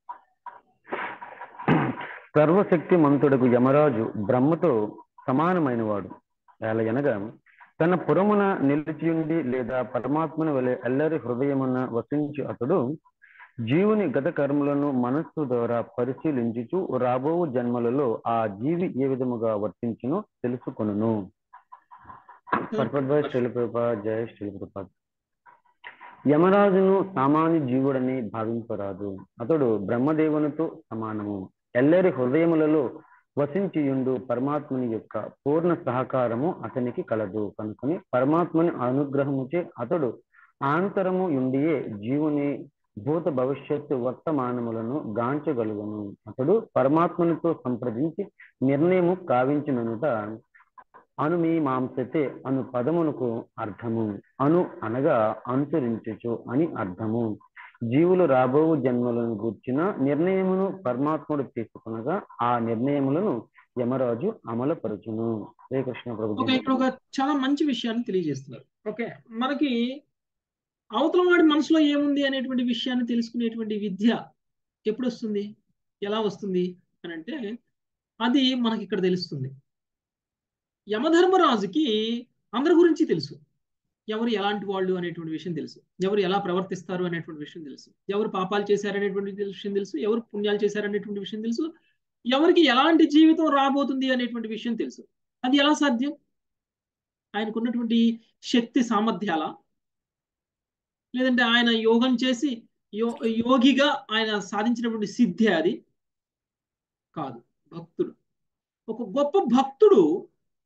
సర్వశక్తి మంతుడకు యమరాజు బ్రహ్మతో సమానమైన వాడు ఎలయనగా తన పురమున నిలిచియుండి లేదా పరమాత్మను వలె ఎల్లరి హృదయమున వసించి అతడు జీవుని గత కర్మలను మనస్సు ద్వారా పరిశీలించుచు రాబో జన్మలలో ఆ జీవి ఏ విధముగా వర్తించునో తెలుసుకొనును పర్పట్ బై శ్రీలప్రపాద్ జయ శ్రీలప్రపాద్ యమరాజును సామాన్య జీవుడని భావింపరాదు అతడు బ్రహ్మదేవునితో సమానము ఎల్లరి హృదయములలో వసించియుండు పరమాత్ముని యొక్క పూర్ణ సహకారము అతనికి కలదు కనుకొని పరమాత్మని అనుగ్రహముచే అతడు ఆంతరము యుండియే జీవుని భూత భవిష్యత్తు వర్తమానములను గాంచగలుగును అతడు పరమాత్మనితో సంప్రదించి నిర్ణయము కావించిననుట అనుమీమాంసతే అను పదమునకు అర్థము అను అనగా అనుసరించుచు అని అర్థము జీవులు రాబో జన్మలను గూర్చిన నిర్ణయమును పరమాత్ముడు తీసుకునగా ఆ నిర్ణయములను యమరాజు అమలుపరచును హరే కృష్ణ ప్రభు ఓకే ఇక్కడ ఒక చాలా మంచి విషయాన్ని తెలియజేస్తున్నారు ఓకే మనకి అవతల వాడి మనసులో ఏముంది అనేటువంటి విషయాన్ని తెలుసుకునేటువంటి విద్య ఎప్పుడు వస్తుంది ఎలా వస్తుంది అని అంటే అది మనకి ఇక్కడ తెలుస్తుంది యమధర్మరాజుకి అందరి గురించి తెలుసు ఎవరు ఎలాంటి వాళ్ళు అనేటువంటి విషయం తెలుసు ఎవరు ఎలా ప్రవర్తిస్తారు అనేటువంటి విషయం తెలుసు ఎవరు పాపాలు చేశారనేటువంటి విషయం తెలుసు ఎవరు పుణ్యాలు చేశారనేటువంటి విషయం తెలుసు ఎవరికి ఎలాంటి జీవితం రాబోతుంది అనేటువంటి విషయం తెలుసు అది ఎలా సాధ్యం ఆయనకున్నటువంటి శక్తి సామర్థ్యాల లేదంటే ఆయన యోగం చేసి యో యోగిగా ఆయన సాధించినటువంటి సిద్ధి అది కాదు భక్తుడు ఒక గొప్ప భక్తుడు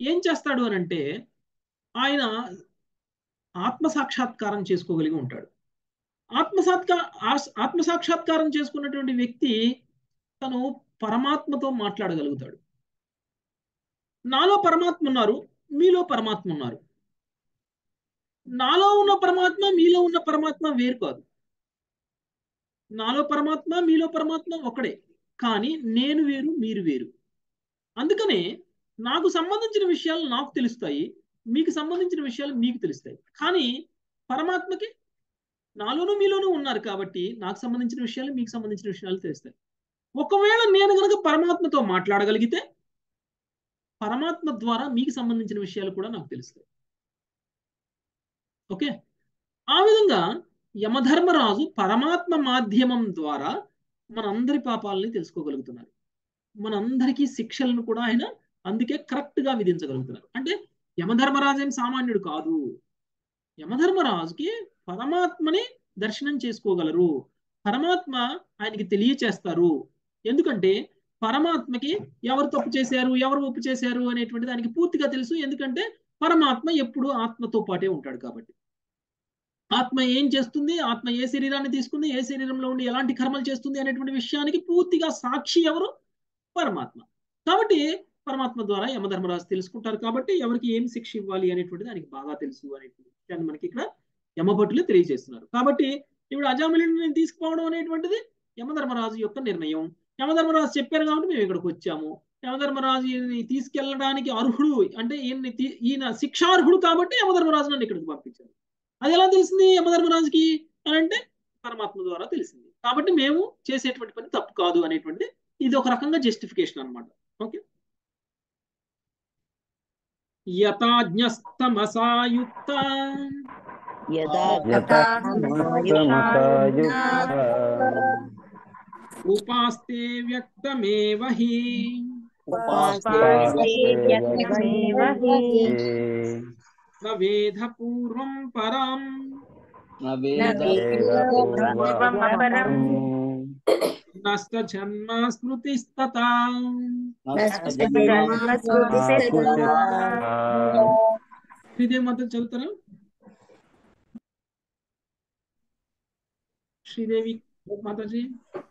ఏం చేస్తాడు అని అంటే ఆయన ఆత్మ సాక్షాత్కారం చేసుకోగలిగి ఉంటాడు ఆత్మసాత్కా ఆత్మ సాక్షాత్కారం చేసుకున్నటువంటి వ్యక్తి తను పరమాత్మతో మాట్లాడగలుగుతాడు నాలో పరమాత్మ ఉన్నారు మీలో పరమాత్మ ఉన్నారు నాలో ఉన్న పరమాత్మ మీలో ఉన్న పరమాత్మ వేరు కాదు నాలో పరమాత్మ మీలో పరమాత్మ ఒకడే కానీ నేను వేరు మీరు వేరు అందుకనే నాకు సంబంధించిన విషయాలు నాకు తెలుస్తాయి మీకు సంబంధించిన విషయాలు మీకు తెలుస్తాయి కానీ పరమాత్మకి నాలోనూ మీలోనూ ఉన్నారు కాబట్టి నాకు సంబంధించిన విషయాలు మీకు సంబంధించిన విషయాలు తెలుస్తాయి ఒకవేళ నేను కనుక పరమాత్మతో మాట్లాడగలిగితే పరమాత్మ ద్వారా మీకు సంబంధించిన విషయాలు కూడా నాకు తెలుస్తాయి ఓకే ఆ విధంగా యమధర్మరాజు పరమాత్మ మాధ్యమం ద్వారా మనందరి పాపాలని తెలుసుకోగలుగుతున్నారు మనందరికీ శిక్షలను కూడా ఆయన అందుకే కరెక్ట్ గా విధించగలుగుతున్నారు అంటే యమధర్మరాజు ఏం సామాన్యుడు కాదు యమధర్మరాజుకి పరమాత్మని దర్శనం చేసుకోగలరు పరమాత్మ ఆయనకి తెలియచేస్తారు ఎందుకంటే పరమాత్మకి ఎవరు తప్పు చేశారు ఎవరు ఒప్పు చేశారు అనేటువంటి దానికి పూర్తిగా తెలుసు ఎందుకంటే పరమాత్మ ఎప్పుడు ఆత్మతో పాటే ఉంటాడు కాబట్టి ఆత్మ ఏం చేస్తుంది ఆత్మ ఏ శరీరాన్ని తీసుకుంది ఏ శరీరంలో ఉండి ఎలాంటి కర్మలు చేస్తుంది అనేటువంటి విషయానికి పూర్తిగా సాక్షి ఎవరు పరమాత్మ కాబట్టి పరమాత్మ ద్వారా యమధర్మరాజు తెలుసుకుంటారు కాబట్టి ఎవరికి ఏం శిక్ష ఇవ్వాలి అనేటువంటి దానికి బాగా తెలుసు అనేటువంటి విషయాన్ని మనకి ఇక్కడ యమభటులు తెలియజేస్తున్నారు కాబట్టి ఇప్పుడు అజామిలిని తీసుకుపోవడం అనేటువంటిది యమధర్మరాజు యొక్క నిర్ణయం యమధర్మరాజు చెప్పారు కాబట్టి మేము ఇక్కడికి వచ్చాము యమధర్మరాజు ఈయన్ని తీసుకెళ్ళడానికి అర్హుడు అంటే ఈయన్ని ఈయన శిక్షార్హుడు కాబట్టి యమధర్మరాజు నన్ను ఇక్కడికి పంపించారు అది ఎలా తెలిసింది యమధర్మరాజుకి అని అంటే పరమాత్మ ద్వారా తెలిసింది కాబట్టి మేము చేసేటువంటి పని తప్పు కాదు అనేటువంటిది ఇది ఒక రకంగా జస్టిఫికేషన్ అనమాట ఓకే యథాజ్ఞస్తమసాయుక్త ఉపాస్తే వ్యక్తమేవ హి నవేధ పూర్వం పరం నష్ట జన్మ స్మృతిస్తత శ్రీదేవి మాత చదువుతారా శ్రీదేవి మాతాజీ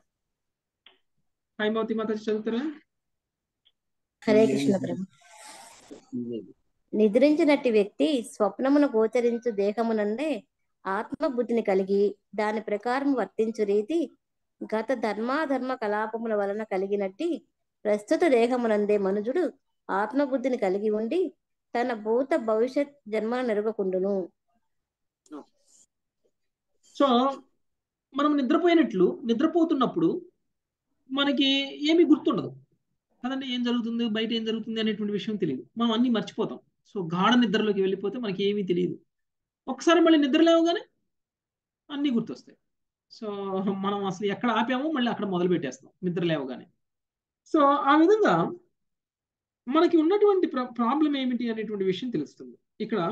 హైమావతి మాతాజీ చదువుతారా హరే కృష్ణ ప్రభు నిద్రించినట్టి వ్యక్తి స్వప్నమును గోచరించు దేహమునందే ఆత్మ బుద్ధిని కలిగి దాని ప్రకారం వర్తించు రీతి గత ధర్మాధర్మ కలాపముల వలన కలిగినట్టి ప్రస్తుత దేహమునందే మనుజుడు ఆత్మబుద్ధిని కలిగి ఉండి తన భూత భవిష్యత్ జన్మను నెరగకుండును సో మనం నిద్రపోయినట్లు నిద్రపోతున్నప్పుడు మనకి ఏమీ గుర్తుండదు కదండి ఏం జరుగుతుంది బయట ఏం జరుగుతుంది అనేటువంటి విషయం తెలియదు మనం అన్ని మర్చిపోతాం సో గాఢ నిద్రలోకి వెళ్ళిపోతే మనకి ఏమీ తెలియదు ఒకసారి మళ్ళీ నిద్ర లేవగానే అన్నీ గుర్తొస్తాయి సో మనం అసలు ఎక్కడ ఆపామో మళ్ళీ అక్కడ మొదలు పెట్టేస్తాం నిద్ర లేవగానే సో ఆ విధంగా మనకి ఉన్నటువంటి ప్రాబ్లం ఏమిటి అనేటువంటి విషయం తెలుస్తుంది ఇక్కడ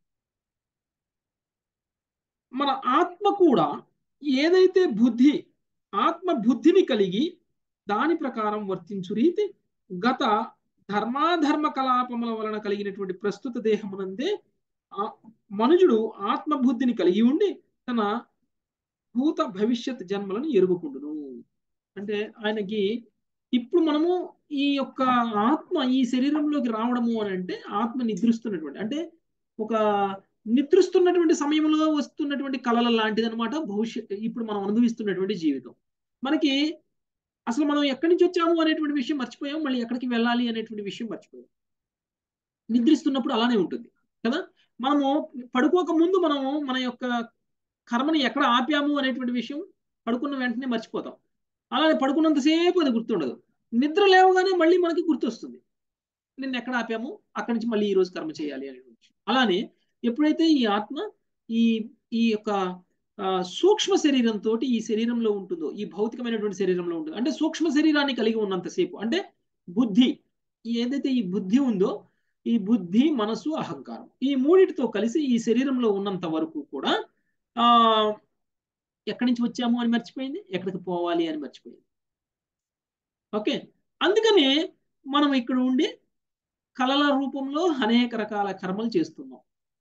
మన ఆత్మ కూడా ఏదైతే బుద్ధి ఆత్మ బుద్ధిని కలిగి దాని ప్రకారం వర్తించు రీతి గత ధర్మాధర్మ కలాపముల వలన కలిగినటువంటి ప్రస్తుత దేహమునందే మనుజుడు ఆత్మబుద్ధిని కలిగి ఉండి తన భూత భవిష్యత్ జన్మలను ఎరుగుకుండును అంటే ఆయనకి ఇప్పుడు మనము ఈ యొక్క ఆత్మ ఈ శరీరంలోకి రావడము అని అంటే ఆత్మ నిద్రిస్తున్నటువంటి అంటే ఒక నిద్రిస్తున్నటువంటి సమయంలో వస్తున్నటువంటి కళల లాంటిది అనమాట భవిష్యత్ ఇప్పుడు మనం అనుభవిస్తున్నటువంటి జీవితం మనకి అసలు మనం ఎక్కడి నుంచి వచ్చాము అనేటువంటి విషయం మర్చిపోయాం మళ్ళీ ఎక్కడికి వెళ్ళాలి అనేటువంటి విషయం మర్చిపోయాం నిద్రిస్తున్నప్పుడు అలానే ఉంటుంది కదా మనము పడుకోక ముందు మనము మన యొక్క కర్మని ఎక్కడ ఆపాము అనేటువంటి విషయం పడుకున్న వెంటనే మర్చిపోతాం అలానే పడుకున్నంతసేపు అది గుర్తుండదు నిద్ర లేవగానే మళ్ళీ మనకి గుర్తొస్తుంది నిన్న ఎక్కడ ఆపాము అక్కడి నుంచి మళ్ళీ ఈ రోజు కర్మ చేయాలి అనే విషయం అలానే ఎప్పుడైతే ఈ ఆత్మ ఈ ఈ యొక్క సూక్ష్మ శరీరంతో ఈ శరీరంలో ఉంటుందో ఈ భౌతికమైనటువంటి శరీరంలో ఉంటుందో అంటే సూక్ష్మ శరీరాన్ని కలిగి ఉన్నంతసేపు అంటే బుద్ధి ఏదైతే ఈ బుద్ధి ఉందో ఈ బుద్ధి మనసు అహంకారం ఈ మూడిటితో కలిసి ఈ శరీరంలో ఉన్నంత వరకు కూడా ఆ ఎక్కడి నుంచి వచ్చాము అని మర్చిపోయింది ఎక్కడికి పోవాలి అని మర్చిపోయింది ఓకే అందుకనే మనం ఇక్కడ ఉండి కళల రూపంలో అనేక రకాల కర్మలు చేస్తున్నాం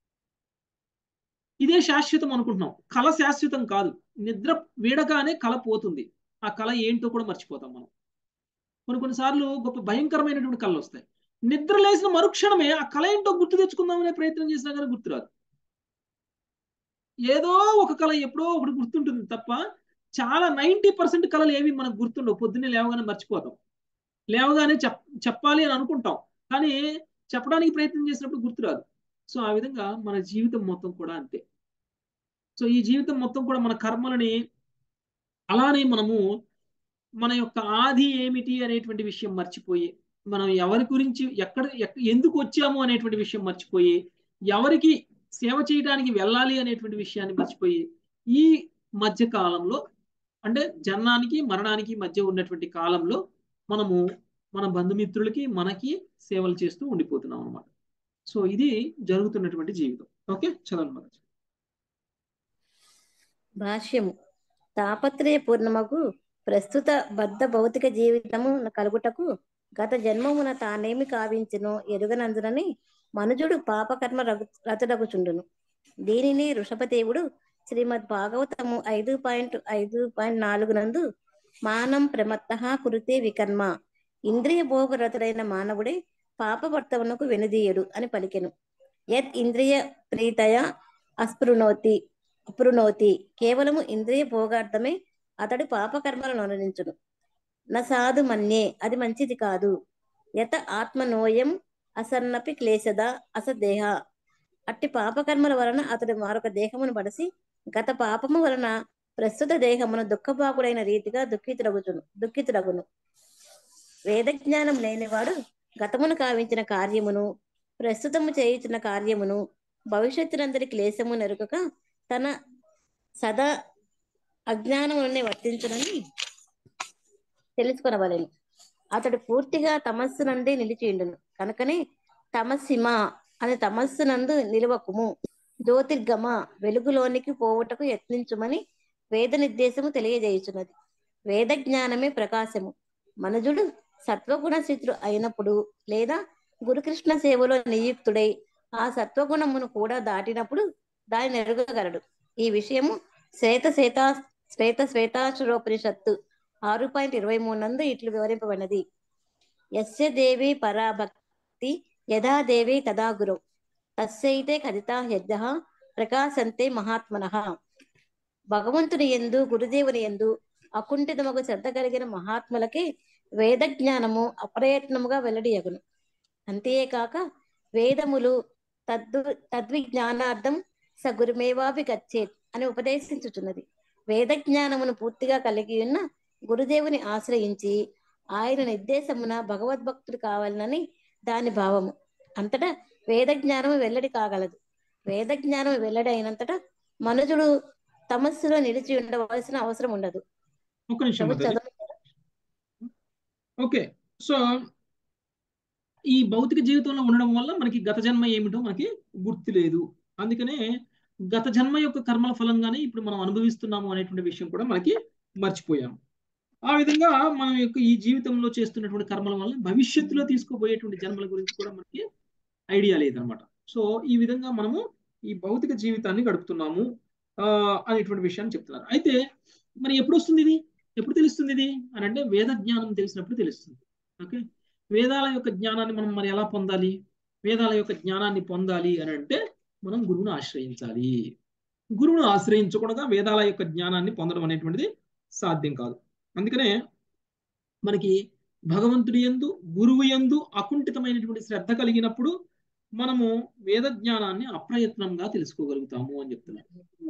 ఇదే శాశ్వతం అనుకుంటున్నాం కళ శాశ్వతం కాదు నిద్ర వీడగానే కళ పోతుంది ఆ కళ ఏంటో కూడా మర్చిపోతాం మనం కొన్ని కొన్నిసార్లు గొప్ప భయంకరమైనటువంటి కళలు వస్తాయి నిద్ర లేచిన మరుక్షణమే ఆ కళ ఏంటో గుర్తు తెచ్చుకుందామనే ప్రయత్నం చేసినా కానీ గుర్తురాదు ఏదో ఒక కళ ఎప్పుడో ఒకటి గుర్తుంటుంది తప్ప చాలా నైంటీ పర్సెంట్ కళలు ఏవి మనకు గుర్తుండవు పొద్దున్నే లేవగానే మర్చిపోతాం లేవగానే చెప్ చెప్పాలి అని అనుకుంటాం కానీ చెప్పడానికి ప్రయత్నం చేసినప్పుడు గుర్తురాదు సో ఆ విధంగా మన జీవితం మొత్తం కూడా అంతే సో ఈ జీవితం మొత్తం కూడా మన కర్మలని అలానే మనము మన యొక్క ఆది ఏమిటి అనేటువంటి విషయం మర్చిపోయి మనం ఎవరి గురించి ఎక్కడ ఎందుకు వచ్చాము అనేటువంటి విషయం మర్చిపోయి ఎవరికి సేవ చేయడానికి వెళ్ళాలి అనేటువంటి విషయాన్ని మర్చిపోయి ఈ మధ్య కాలంలో అంటే జన్మానికి మరణానికి మధ్య ఉన్నటువంటి కాలంలో మనము మన బంధుమిత్రులకి మనకి సేవలు చేస్తూ ఉండిపోతున్నాం అనమాట సో ఇది జరుగుతున్నటువంటి జీవితం ఓకే చదవండి మరి భాష్యము తాపత్రయ పూర్ణమకు ప్రస్తుత బద్ధ భౌతిక జీవితము కలుగుటకు గత జన్మమున తానేమి కావించునో ఎరుగనందునని మనుజుడు పాపకర్మ రతుడగుచుండును దీనిని ఋషభదేవుడు శ్రీమద్ భాగవతము ఐదు పాయింట్ ఐదు పాయింట్ నాలుగు నందు మానం ప్రమత్త కురుతే వికర్మ ఇంద్రియ భోగరతుడైన మానవుడే పాపవర్తవనకు వెనుదీయడు అని పలికెను యత్ ఇంద్రియ ప్రీతయ అస్పృణోతి అపృణోతి కేవలము ఇంద్రియ భోగార్థమే అతడు పాపకర్మలను అనురించును నా సాధు మన్యే అది మంచిది కాదు యత ఆత్మనోయం అసన్నపి క్లేశద అసదేహ అట్టి పాపకర్మల వలన అతడు మరొక దేహమును పడసి గత పాపము వలన ప్రస్తుత దేహమును దుఃఖపాకుడైన రీతిగా దుఃఖితురగుచును దుఃఖితురగును వేదజ్ఞానం లేనివాడు గతమును కావించిన కార్యమును ప్రస్తుతము చేయుచున్న కార్యమును భవిష్యత్తునందరి క్లేశము నెరుకక తన సదా అజ్ఞానమునే వర్తించునని తెలుసుకొనవలెను అతడు పూర్తిగా తమస్సు నుండి నిలిచియుండును కనుకనే తమస్సిమ అనే తమస్సు నందు నిలవకుము జ్యోతిర్గమ వెలుగులోనికి పోవుటకు యత్నించుమని వేద నిర్దేశము తెలియజేయుచున్నది వేద జ్ఞానమే ప్రకాశము మనుజుడు సత్వగుణ స్థితుడు అయినప్పుడు లేదా గురుకృష్ణ సేవలో నియుక్తుడై ఆ సత్వగుణమును కూడా దాటినప్పుడు దానిని ఎరుగగలడు ఈ విషయము శ్వేత శ్వేత శ్వేత శ్వేతాచురోపనిషత్తు ఆరు పాయింట్ ఇరవై మూడు నందు ఇట్లు వివరింపబడినది యస్య దేవి పరాభక్తి యథా దేవి తదా గురు తస్యైతే కథితా యజ్ఞ ప్రకాశంతే మహాత్మన భగవంతుని ఎందు గురుదేవుని ఎందు అకుంఠితముగా శ్రద్ధ కలిగిన మహాత్ములకే వేద జ్ఞానము అప్రయత్నముగా వెల్లడియగును అంతేకాక వేదములు తద్దు తద్విజ్ఞానార్థం స గురుమేవాపి గచ్చేత్ అని ఉపదేశించుచున్నది వేద జ్ఞానమును పూర్తిగా కలిగి ఉన్న గురుదేవుని ఆశ్రయించి ఆయన నిర్దేశమున భగవద్భక్తుడు కావాలనని దాని భావము అంతటా వేద జ్ఞానము వెల్లడి కాగలదు వేద జ్ఞానం వెల్లడి అయినంతటా మనుజుడు తమస్సులో నిలిచి ఉండవలసిన అవసరం ఉండదు ఒక్క నిమిషం ప్రభు మాతాజీ. చదవండి ఓకే సో ఈ భౌతిక జీవితంలో ఉండడం వల్ల మనకి గత జన్మ ఏమిటో మనకి గుర్తు లేదు అందుకనే గత జన్మ యొక్క కర్మల ఫలంగానే ఇప్పుడు మనం అనుభవిస్తున్నాము అనేటువంటి విషయం కూడా మనకి మర్చిపోయాము ఆ విధంగా మనం యొక్క ఈ జీవితంలో చేస్తున్నటువంటి కర్మల వల్ల భవిష్యత్తులో తీసుకోబోయేటువంటి జన్మల గురించి కూడా మనకి ఐడియా లేదనమాట సో ఈ విధంగా మనము ఈ భౌతిక జీవితాన్ని గడుపుతున్నాము ఆ, అనేటువంటి విషయాన్ని చెప్తున్నారు అయితే మరి ఎప్పుడు వస్తుంది ఇది ఎప్పుడు తెలుస్తుంది ఇది అని అంటే వేద జ్ఞానం తెలిసినప్పుడు తెలుస్తుంది ఓకే వేదాల యొక్క జ్ఞానాన్ని మనం మరి ఎలా పొందాలి వేదాల యొక్క జ్ఞానాన్ని పొందాలి అని అంటే మనం గురువును ఆశ్రయించాలి గురువును ఆశ్రయించకుండా వేదాల యొక్క జ్ఞానాన్ని పొందడం అనేటువంటిది సాధ్యం కాదు అందుకనే మనకి భగవంతుడి యందు గురువు యందు అకుంఠితమైనటువంటి శ్రద్ధ కలిగినప్పుడు మనము వేద జ్ఞానాన్ని అప్రయత్నంగా తెలుసుకోగలుగుతాము అని చెప్తున్నాం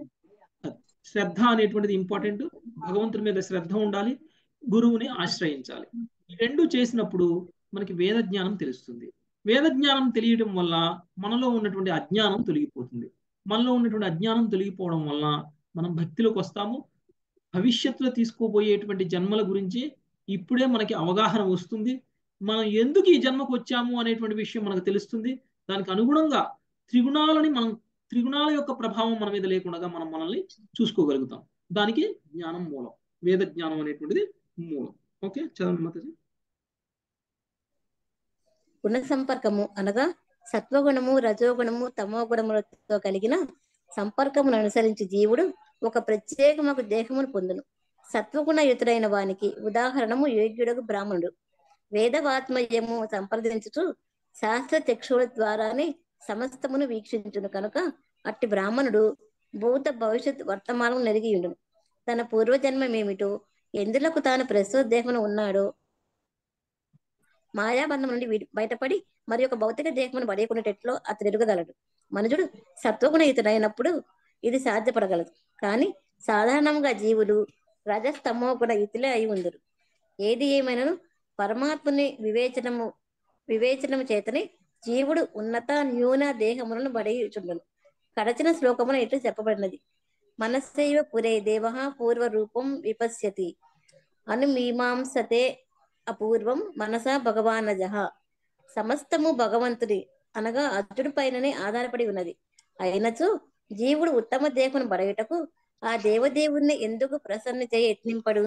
శ్రద్ధ అనేటువంటిది ఇంపార్టెంట్ భగవంతుడి మీద శ్రద్ధ ఉండాలి గురువుని ఆశ్రయించాలి ఈ రెండు చేసినప్పుడు మనకి వేద జ్ఞానం తెలుస్తుంది వేద జ్ఞానం తెలియటం వల్ల మనలో ఉన్నటువంటి అజ్ఞానం తొలగిపోతుంది మనలో ఉన్నటువంటి అజ్ఞానం తొలగిపోవడం వల్ల మనం భక్తిలోకి వస్తాము భవిష్యత్తులో తీసుకోబోయేటువంటి జన్మల గురించి ఇప్పుడే మనకి అవగాహన వస్తుంది మనం ఎందుకు ఈ జన్మకు వచ్చాము అనేటువంటి విషయం మనకు తెలుస్తుంది దానికి అనుగుణంగా త్రిగుణాలని మనం త్రిగుణాల యొక్క ప్రభావం మన మీద లేకుండా మనం మనల్ని చూసుకోగలుగుతాం దానికి జ్ఞానం మూలం వేద జ్ఞానం అనేటువంటిది మూలం ఓకే చదవండి మాతాజీ గుణ సంపర్కము అనగా సత్వగుణము రజోగుణము తమో గుణములతో కలిగిన సంపర్కమును అనుసరించి జీవుడు ఒక ప్రత్యేకమకు దేహమును పొందును సత్వగుణయుతుడైన వానికి ఉదాహరణము యోగ్యుడకు బ్రాహ్మణుడు వేదవాత్మయము సంప్రదించుచు శాస్త్ర చక్షుల ద్వారానే సమస్తమును వీక్షించును కనుక అట్టి బ్రాహ్మణుడు భూత భవిష్యత్ వర్తమానం నెరిగియుండును తన పూర్వజన్మమేమిటో ఎందులకు తాను ప్రస్తుత దేహమును ఉన్నాడో మాయాబంధం నుండి వీడి- బయటపడి మరి ఒక భౌతిక దేహమును పడేకునేటట్లో అతడు ఎరుగగలడు మనుజుడు సత్వగుణయుతుడైనప్పుడు ఇది సాధ్యపడగలదు కానీ సాధారణంగా జీవులు రజస్తమో గుణ యుతులే అయి ఉందరు ఏది ఏమైనను పరమాత్మని వివేచనము వివేచనము చేతనే జీవుడు ఉన్నత న్యూన దేహములను బడిచుండను కడచిన శ్లోకమున ఇట్లు చెప్పబడినది మనస్సైవ పురే దేవ పూర్వ రూపం విపశ్యతి అను మీమాంసతే అపూర్వం మనసా భగవానజ సమస్తము భగవంతుడి అనగా అర్జుడు పైననే ఆధారపడి ఉన్నది అయినచో జీవుడు ఉత్తమ దేహమును బడయుటకు ఆ దేవదేవుణ్ణి ఎందుకు ప్రసన్న చేయ యత్నింపడు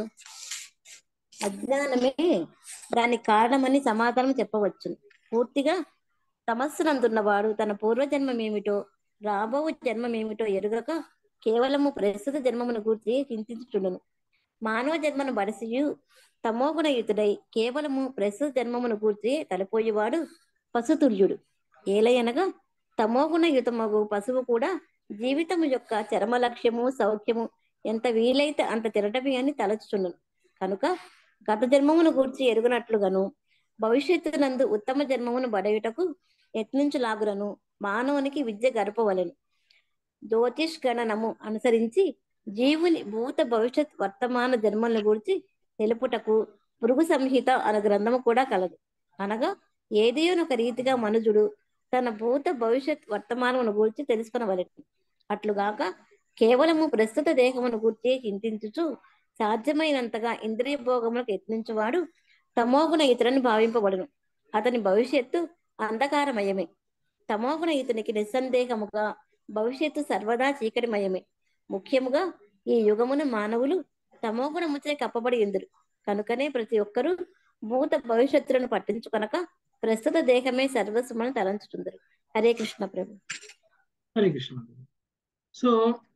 అజ్ఞానమే దానికి కారణమని సమాధానం చెప్పవచ్చు పూర్తిగా తమస్సునందున్నవాడు తన పూర్వజన్మమేమిటో రాబో జన్మమేమిటో ఎరుగక కేవలము ప్రస్తుత జన్మమును గూర్చి చింతించుచుండును మానవ జన్మను బడసియు తమోగుణయుతుడై కేవలము ప్రస్తుత జన్మమును గూర్చి తలపోయేవాడు పశుతుల్యుడు ఏలయనగా తమోగుణయుతమగు పశువు కూడా జీవితము యొక్క చరమ లక్ష్యము సౌఖ్యము ఎంత వీలైతే అంత తిరటమి అని తలచుచుండును కనుక గత జన్మమును గూర్చి ఎరుగునట్లుగాను భవిష్యత్తునందు ఉత్తమ జన్మమును బడయుటకు యత్నించులాగులను మానవునికి విద్య గడపవలెను జ్యోతిష్ గణనము అనుసరించి జీవుని భూత భవిష్యత్ వర్తమాన జన్మలను గురించి తెలుపుటకు పురుగు సంహిత అనే గ్రంథము కూడా కలదు అనగా ఏదేనొక రీతిగా మనుజుడు తన భూత భవిష్యత్ వర్తమానమును గూర్చి తెలుసుకునవలెను అట్లుగాక కేవలము ప్రస్తుత దేహమును గూర్చి చింతించుచు సాధ్యమైనంతగా ఇంద్రియ భోగములకు యత్నించువాడు తమోగుణ ఇతరుని భావింపబడును అతని భవిష్యత్తు అంధకారమయమే తమోగుణ ఇతనికి నిస్సందేహముగా భవిష్యత్తు సర్వదా చీకటిమయమే ముఖ్యముగా ఈ యుగమున మానవులు తమోగుణముచే కప్పబడి ఎందురు కనుకనే ప్రతి ఒక్కరూ భూత భవిష్యత్తులను పట్టించుకొనక ప్రస్తుత దేహమే సర్వస్వమని తలంచుతుందరు హరే కృష్ణ ప్రభు హరే కృష్ణ సో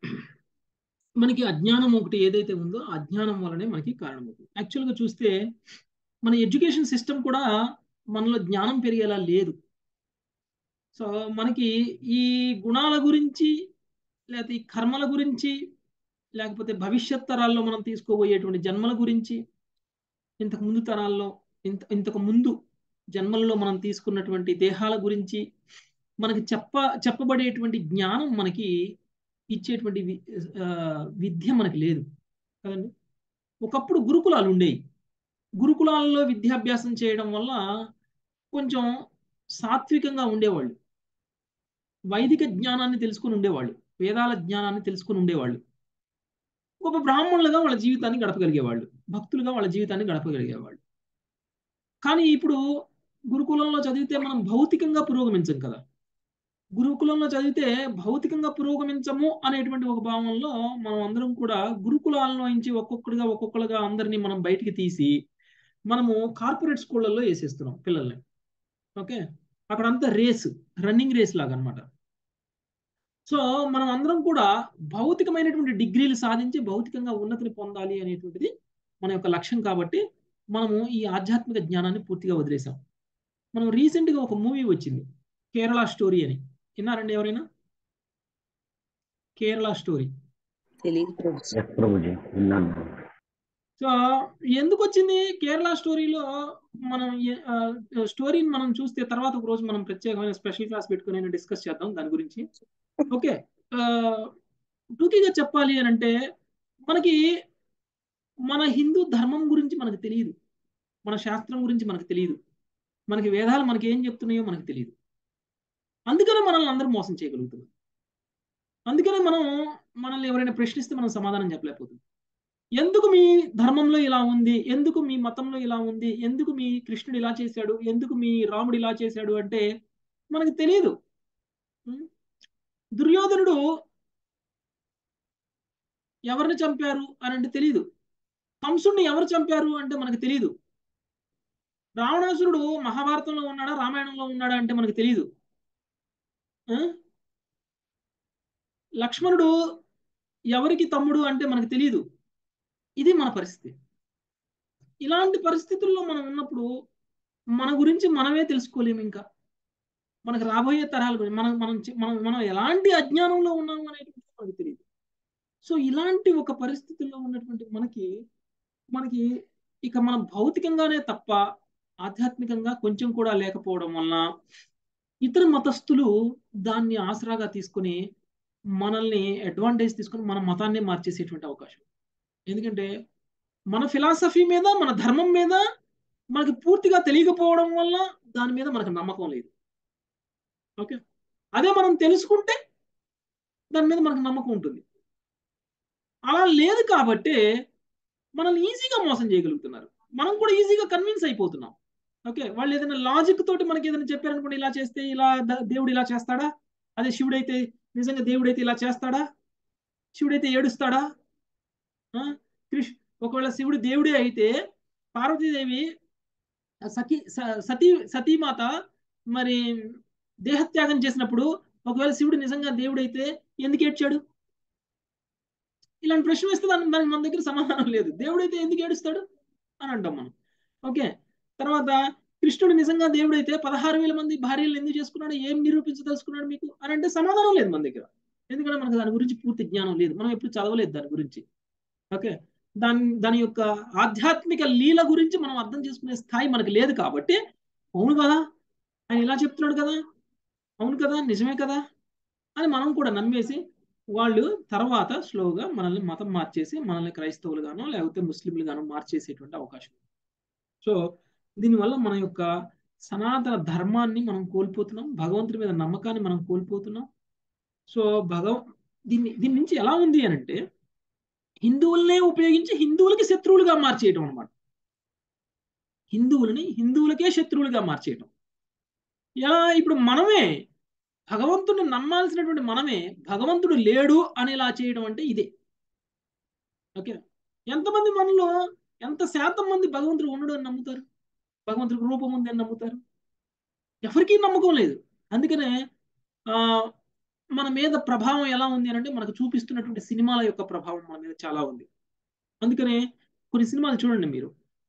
మనకి అజ్ఞానం ఒకటి ఏదైతే ఉందో ఆ అజ్ఞానం వల్లనే మనకి కారణమవుతుంది యాక్చువల్గా చూస్తే మన ఎడ్యుకేషన్ సిస్టమ్ కూడా మనలో జ్ఞానం పెరిగేలా లేదు సో మనకి ఈ గుణాల గురించి లేకపోతే ఈ కర్మల గురించి లేకపోతే భవిష్యత్ తరాల్లో మనం తీసుకోబోయేటువంటి జన్మల గురించి ఇంతకు ముందు తరాల్లో ఇంత ఇంతకు ముందు జన్మల్లో మనం తీసుకున్నటువంటి దేహాల గురించి మనకి చెప్ప చెప్పబడేటువంటి జ్ఞానం మనకి ఇచ్చేటువంటి వి- ఆ, విద్య మనకి లేదు కదండి ఒకప్పుడు గురుకులాలు ఉండేవి గురుకులాల్లో విద్యాభ్యాసం చేయడం వల్ల కొంచెం సాత్వికంగా ఉండేవాళ్ళు వైదిక జ్ఞానాన్ని తెలుసుకుని ఉండేవాళ్ళు వేదాల జ్ఞానాన్ని తెలుసుకుని ఉండేవాళ్ళు గొప్ప బ్రాహ్మణులుగా వాళ్ళ జీవితాన్ని గడపగలిగేవాళ్ళు భక్తులుగా వాళ్ళ జీవితాన్ని గడపగలిగేవాళ్ళు కానీ ఇప్పుడు గురుకులంలో చదివితే మనం భౌతికంగా పురోగమించం కదా గురుకులంలో చదివితే భౌతికంగా పురోగమించము అనేటువంటి ఒక భావంలో మనం అందరం కూడా గురుకులాల్లో నుంచి ఒక్కొక్కడిగా ఒక్కొక్కరుగా అందరినీ మనం బయటికి తీసి మనము కార్పొరేట్ స్కూళ్ళల్లో వేసేస్తున్నాం పిల్లల్ని ఓకే అక్కడంతా రేస్ రన్నింగ్ రేస్ లాగా అనమాట సో మనం అందరం కూడా భౌతికమైనటువంటి డిగ్రీలు సాధించి భౌతికంగా ఉన్నతిని పొందాలి అనేటువంటిది మన యొక్క లక్ష్యం కాబట్టి మనము ఈ ఆధ్యాత్మిక జ్ఞానాన్ని పూర్తిగా వదిలేసాం మనం రీసెంట్గా ఒక మూవీ వచ్చింది కేరళ స్టోరీ అని విన్నారండి ఎవరైనా కేరళ స్టోరీ తెలియదు ఎస్ ప్రభుజీ విన్నాను సో ఎందుకు వచ్చింది కేరళ స్టోరీలో మనం ఏ- ఆ, స్టోరీని మనం చూస్తే తర్వాత ఒక రోజు మనం ప్రత్యేకమైన స్పెషల్ క్లాస్ పెట్టుకుని డిస్కస్ చేద్దాం దాని గురించి ఓకే ఆ, టూకీగా చెప్పాలి అని అంటే మనకి మన హిందూ ధర్మం గురించి మనకు తెలియదు మన శాస్త్రం గురించి మనకు తెలియదు మనకి వేదాలు మనకి ఏం చెప్తున్నాయో మనకు తెలియదు అందుకనే మనల్ని అందరూ మోసం చేయగలుగుతున్నాం అందుకనే మనం మనల్ని ఎవరైనా ప్రశ్నిస్తే మనం సమాధానం చెప్పలేకపోతున్నాం ఎందుకు మీ ధర్మంలో ఇలా ఉంది ఎందుకు మీ మతంలో ఇలా ఉంది ఎందుకు మీ కృష్ణుడు ఇలా చేశాడు ఎందుకు మీ రాముడు ఇలా చేశాడు అంటే మనకు తెలియదు ఉం? దుర్యోధనుడు ఎవరిని చంపారు అని అంటే తెలియదు కంసుడిని ఎవరు చంపారు అంటే మనకు తెలియదు రావణాసురుడు మహాభారతంలో ఉన్నాడా రామాయణంలో ఉన్నాడా అంటే మనకు తెలియదు ఆ? లక్ష్మణుడు ఎవరికి తమ్ముడు అంటే మనకు తెలియదు ఇది మన పరిస్థితి ఇలాంటి పరిస్థితుల్లో మనం ఉన్నప్పుడు మన గురించి మనమే తెలుసుకోలేము ఇంకా మనకు రాబోయే తరాల గురించి మనం మనం చి- మనం మనం ఎలాంటి అజ్ఞానంలో ఉన్నాము అనేటువంటి మనకు తెలియదు సో ఇలాంటి ఒక పరిస్థితుల్లో ఉన్నటువంటి మనకి మనకి ఇక మనం భౌతికంగానే తప్ప ఆధ్యాత్మికంగా కొంచెం కూడా లేకపోవడం వలన ఇతర మతస్థులు దాన్ని ఆసరాగా తీసుకొని మనల్ని అడ్వాంటేజ్ తీసుకొని మన మతాన్ని మార్చేసేటువంటి అవకాశం ఎందుకంటే మన ఫిలాసఫీ మీద మన ధర్మం మీద మనకి పూర్తిగా తెలియకపోవడం వల్ల దాని మీద మనకు నమ్మకం లేదు ఓకే అదే మనం తెలుసుకుంటే దాని మీద మనకు నమ్మకం ఉంటుంది అలా లేదు కాబట్టి మనల్ని ఈజీగా మోసం చేయగలుగుతున్నారు మనం కూడా ఈజీగా కన్విన్స్ అయిపోతున్నాం ఓకే వాళ్ళు ఏదైనా లాజిక్ తోటి మనకి ఏదైనా చెప్పారనుకోండి ఇలా చేస్తే ఇలా ద- దేవుడు ఇలా చేస్తాడా అదే శివుడైతే నిజంగా దేవుడైతే ఇలా చేస్తాడా శివుడైతే ఏడుస్తాడా ఆ? కృష్ ఒకవేళ శివుడు దేవుడే అయితే పార్వతీదేవి సఖి స- సతీ సతీమాత మరి దేహత్యాగం చేసినప్పుడు ఒకవేళ శివుడు నిజంగా దేవుడైతే ఎందుకు ఏడ్చాడు ఇలాంటి ప్రశ్న వేస్తే దానికి దానికి మన దగ్గర సమాధానం లేదు దేవుడైతే ఎందుకు ఏడుస్తాడు అని అంటాం మనం ఓకే తర్వాత కృష్ణుడు నిజంగా దేవుడైతే పదహారు వేల మంది భార్యలు ఎందుకు చేసుకున్నాడు ఏం నిరూపించదలుచుకున్నాడు మీకు అని అంటే సమాధానం లేదు మన దగ్గర ఎందుకంటే మనకు దాని గురించి పూర్తి జ్ఞానం లేదు మనం ఎప్పుడు చదవలేదు దాని గురించి ఓకే దాని దాని యొక్క ఆధ్యాత్మిక లీల గురించి మనం అర్థం చేసుకునే స్థాయి మనకు లేదు కాబట్టి అవును కదా ఆయన ఇలా చెప్తున్నాడు కదా అవును కదా నిజమే కదా అని మనం కూడా నమ్మేసి వాళ్ళు తర్వాత స్లోగా మనల్ని మతం మార్చేసి మనల్ని క్రైస్తవులుగానో లేకపోతే ముస్లింలుగానో మార్చేసేటువంటి అవకాశం ఉంది. సో దీనివల్ల మన యొక్క సనాతన ధర్మాన్ని మనం కోల్పోతున్నాం భగవంతుడి మీద నమ్మకాన్ని మనం కోల్పోతున్నాం సో భగవ దీన్ని దీని నుంచి ఎలా ఉంది అని అంటే హిందువులనే ఉపయోగించి హిందువులకి శత్రువులుగా మార్చేయటం అనమాట హిందువులని హిందువులకే శత్రువులుగా మార్చేయటం ఎలా ఇప్పుడు మనమే భగవంతుడిని నమ్మాల్సినటువంటి మనమే భగవంతుడు లేడు అనేలా చేయడం అంటే ఇదే ఓకే ఎంతమంది మనలో ఎంత శాతం మంది భగవంతుడు ఉండడు అని నమ్ముతారు భగవంతుడికి రూపం ఉంది అని నమ్ముతారు ఎవరికీ నమ్మకం లేదు అందుకనే ఆ మన మీద ప్రభావం ఎలా ఉంది అని అంటే మనకు చూపిస్తున్నటువంటి సినిమాల యొక్క ప్రభావం మన మీద చాలా ఉంది అందుకనే కొన్ని సినిమాలు చూడండి మీరు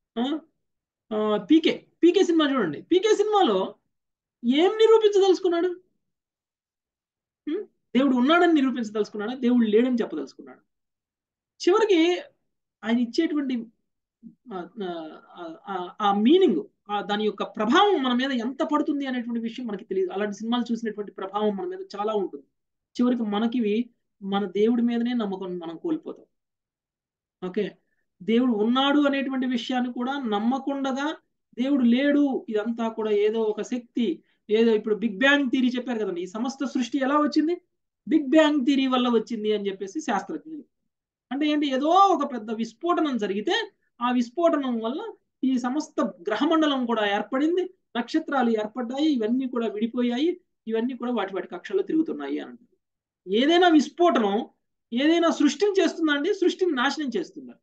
పీకే పీకే సినిమా చూడండి పీకే సినిమాలో ఏం నిరూపించదలుచుకున్నాడు హ్మ్? దేవుడు ఉన్నాడని నిరూపించదలుచుకున్నాడా దేవుడు లేడని చెప్పదలుచుకున్నాడు చివరికి ఆయన ఇచ్చేటువంటి ఆ, ఆ, ఆ, ఆ మీనింగ్ దాని యొక్క ప్రభావం మన మీద ఎంత పడుతుంది అనేటువంటి విషయం మనకి తెలియదు అలాంటి సినిమాలు చూసినటువంటి ప్రభావం మన మీద చాలా ఉంటుంది చివరికి మనకి మన దేవుడి మీదనే నమ్మకం మనం కోల్పోతాం ఓకే దేవుడు ఉన్నాడు అనేటువంటి విషయాన్ని కూడా నమ్మకుండగా దేవుడు లేడు ఇదంతా కూడా ఏదో ఒక శక్తి ఏదో ఇప్పుడు బిగ్ బ్యాంగ్ థీరీ చెప్పారు కదండి ఈ సమస్త సృష్టి ఎలా వచ్చింది బిగ్ బ్యాంగ్ థీరీ వల్ల వచ్చింది అని చెప్పేసి శాస్త్రజ్ఞులు అంటే ఏంటి ఏదో ఒక పెద్ద విస్ఫోటనం జరిగితే ఆ విస్ఫోటనం వల్ల ఈ సమస్త గ్రహమండలం కూడా ఏర్పడింది నక్షత్రాలు ఏర్పడ్డాయి ఇవన్నీ కూడా విడిపోయాయి ఇవన్నీ కూడా వాటి వాటి కక్షల్లో తిరుగుతున్నాయి అని అంటారు ఏదైనా విస్ఫోటనం ఏదైనా సృష్టిని చేస్తుందా అండి సృష్టిని నాశనం చేస్తుందా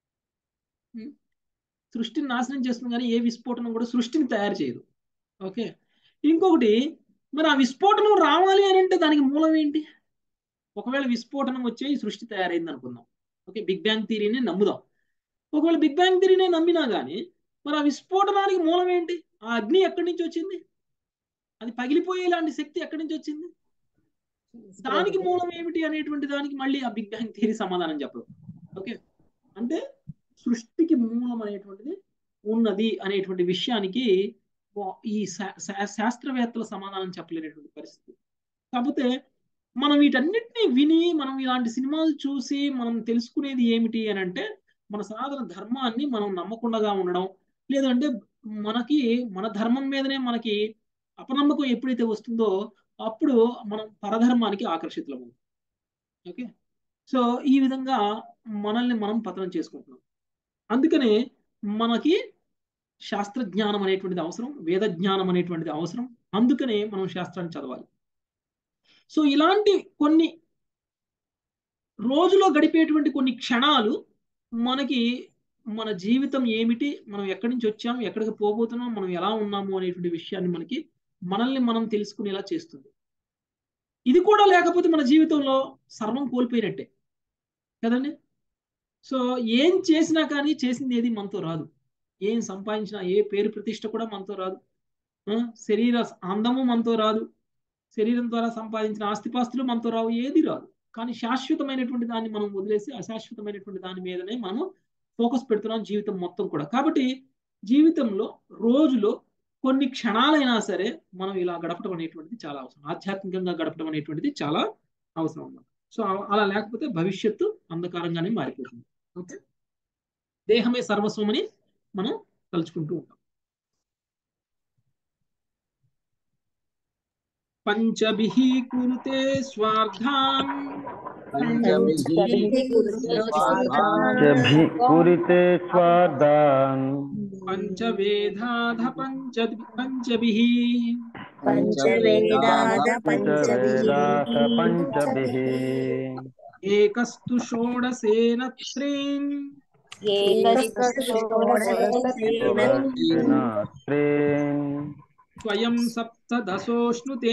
ఉం? సృష్టిని నాశనం చేస్తుంది కానీ ఏ విస్ఫోటనం కూడా సృష్టిని తయారు చేయదు ఓకే ఇంకొకటి మరి ఆ విస్ఫోటనం రావాలి అని అంటే దానికి మూలం ఏంటి ఒకవేళ విస్ఫోటనం వచ్చే ఈ సృష్టి తయారైంది అనుకుందాం ఓకే బిగ్ బ్యాంగ్ థీరీని నమ్ముదాం ఒకవేళ బిగ్ బ్యాంగ్ థీరీని నమ్మినా కానీ మరి ఆ విస్ఫోటనానికి మూలం ఏంటి ఆ అగ్ని ఎక్కడి నుంచి వచ్చింది అది పగిలిపోయేలాంటి శక్తి ఎక్కడి నుంచి వచ్చింది దానికి మూలం ఏమిటి అనేటువంటి దానికి మళ్ళీ ఆ బిగ్ బ్యాంగ్ థియరీ సమాధానం చెప్పదు ఓకే అంటే సృష్టికి మూలం అనేటువంటిది ఉన్నది అనేటువంటి విషయానికి వా- ఈ శా- శా- శాస్త్రవేత్తల సమాధానం చెప్పలేనటువంటి పరిస్థితి కాకపోతే మనం వీటన్నిటిని విని మనం ఇలాంటి సినిమాలు చూసి మనం తెలుసుకునేది ఏమిటి అని అంటే మన సనాతన ధర్మాన్ని మనం నమ్మకుండా ఉండడం లేదంటే మనకి మన ధర్మం మీదనే మనకి అపనమ్మకం ఎప్పుడైతే వస్తుందో అప్పుడు మనం పరధర్మానికి ఆకర్షితులము ఓకే సో ఈ విధంగా మనల్ని మనం పతనం చేసుకుంటున్నాం అందుకనే మనకి శాస్త్ర జ్ఞానం అనేటువంటిది అవసరం వేద జ్ఞానం అనేటువంటిది అవసరం అందుకనే మనం శాస్త్రాన్ని చదవాలి సో ఇలాంటి కొన్ని రోజులో గడిపేటువంటి కొన్ని క్షణాలు మనకి మన జీవితం ఏమిటి మనం ఎక్కడి నుంచి వచ్చాం ఎక్కడికి పోబోతున్నాం మనం ఎలా ఉన్నాము అనేటువంటి విషయాన్ని మనకి మనల్ని మనం తెలుసుకునేలా చేస్తుంది ఇది కూడా లేకపోతే మన జీవితంలో సర్వం కోల్పోయినట్టే కదండి సో ఏం చేసినా కానీ చేసింది ఏది మనతో రాదు ఏం సంపాదించినా ఏ పేరు ప్రతిష్ట కూడా మనతో రాదు ఆ, శరీర అందము మనతో రాదు శరీరం ద్వారా సంపాదించిన ఆస్తిపాస్తులు మనతో రావు ఏది రాదు కానీ శాశ్వతమైనటువంటి దాన్ని మనం వదిలేసి అశాశ్వతమైనటువంటి దాని మీదనే మనం ఫోకస్ పెడుతున్నాం జీవితం మొత్తం కూడా కాబట్టి జీవితంలో రోజులో కొన్ని క్షణాలైనా సరే మనం ఇలా గడపడం అనేటువంటిది చాలా అవసరం ఆధ్యాత్మికంగా గడపడం అనేటువంటిది చాలా అవసరం అన్నమాట సో అలా లేకపోతే భవిష్యత్తు అంధకారంగానే మారిపోతుంది ఓకే దేహమే సర్వస్వం అని మనం తలుచుకుంటూ ఉంటాం పంచభిః కురుతే స్వార్థాన్ జభి కురితే స్వార్థాన్ పంచవేదాధ పంచ పంచభిః పంచవేదాద పంచవేదాస పంచభిః ఏకస్తు షోడశేన త్రీన్ త్రీన్ స్వయం సప్తదశోష్ణుతే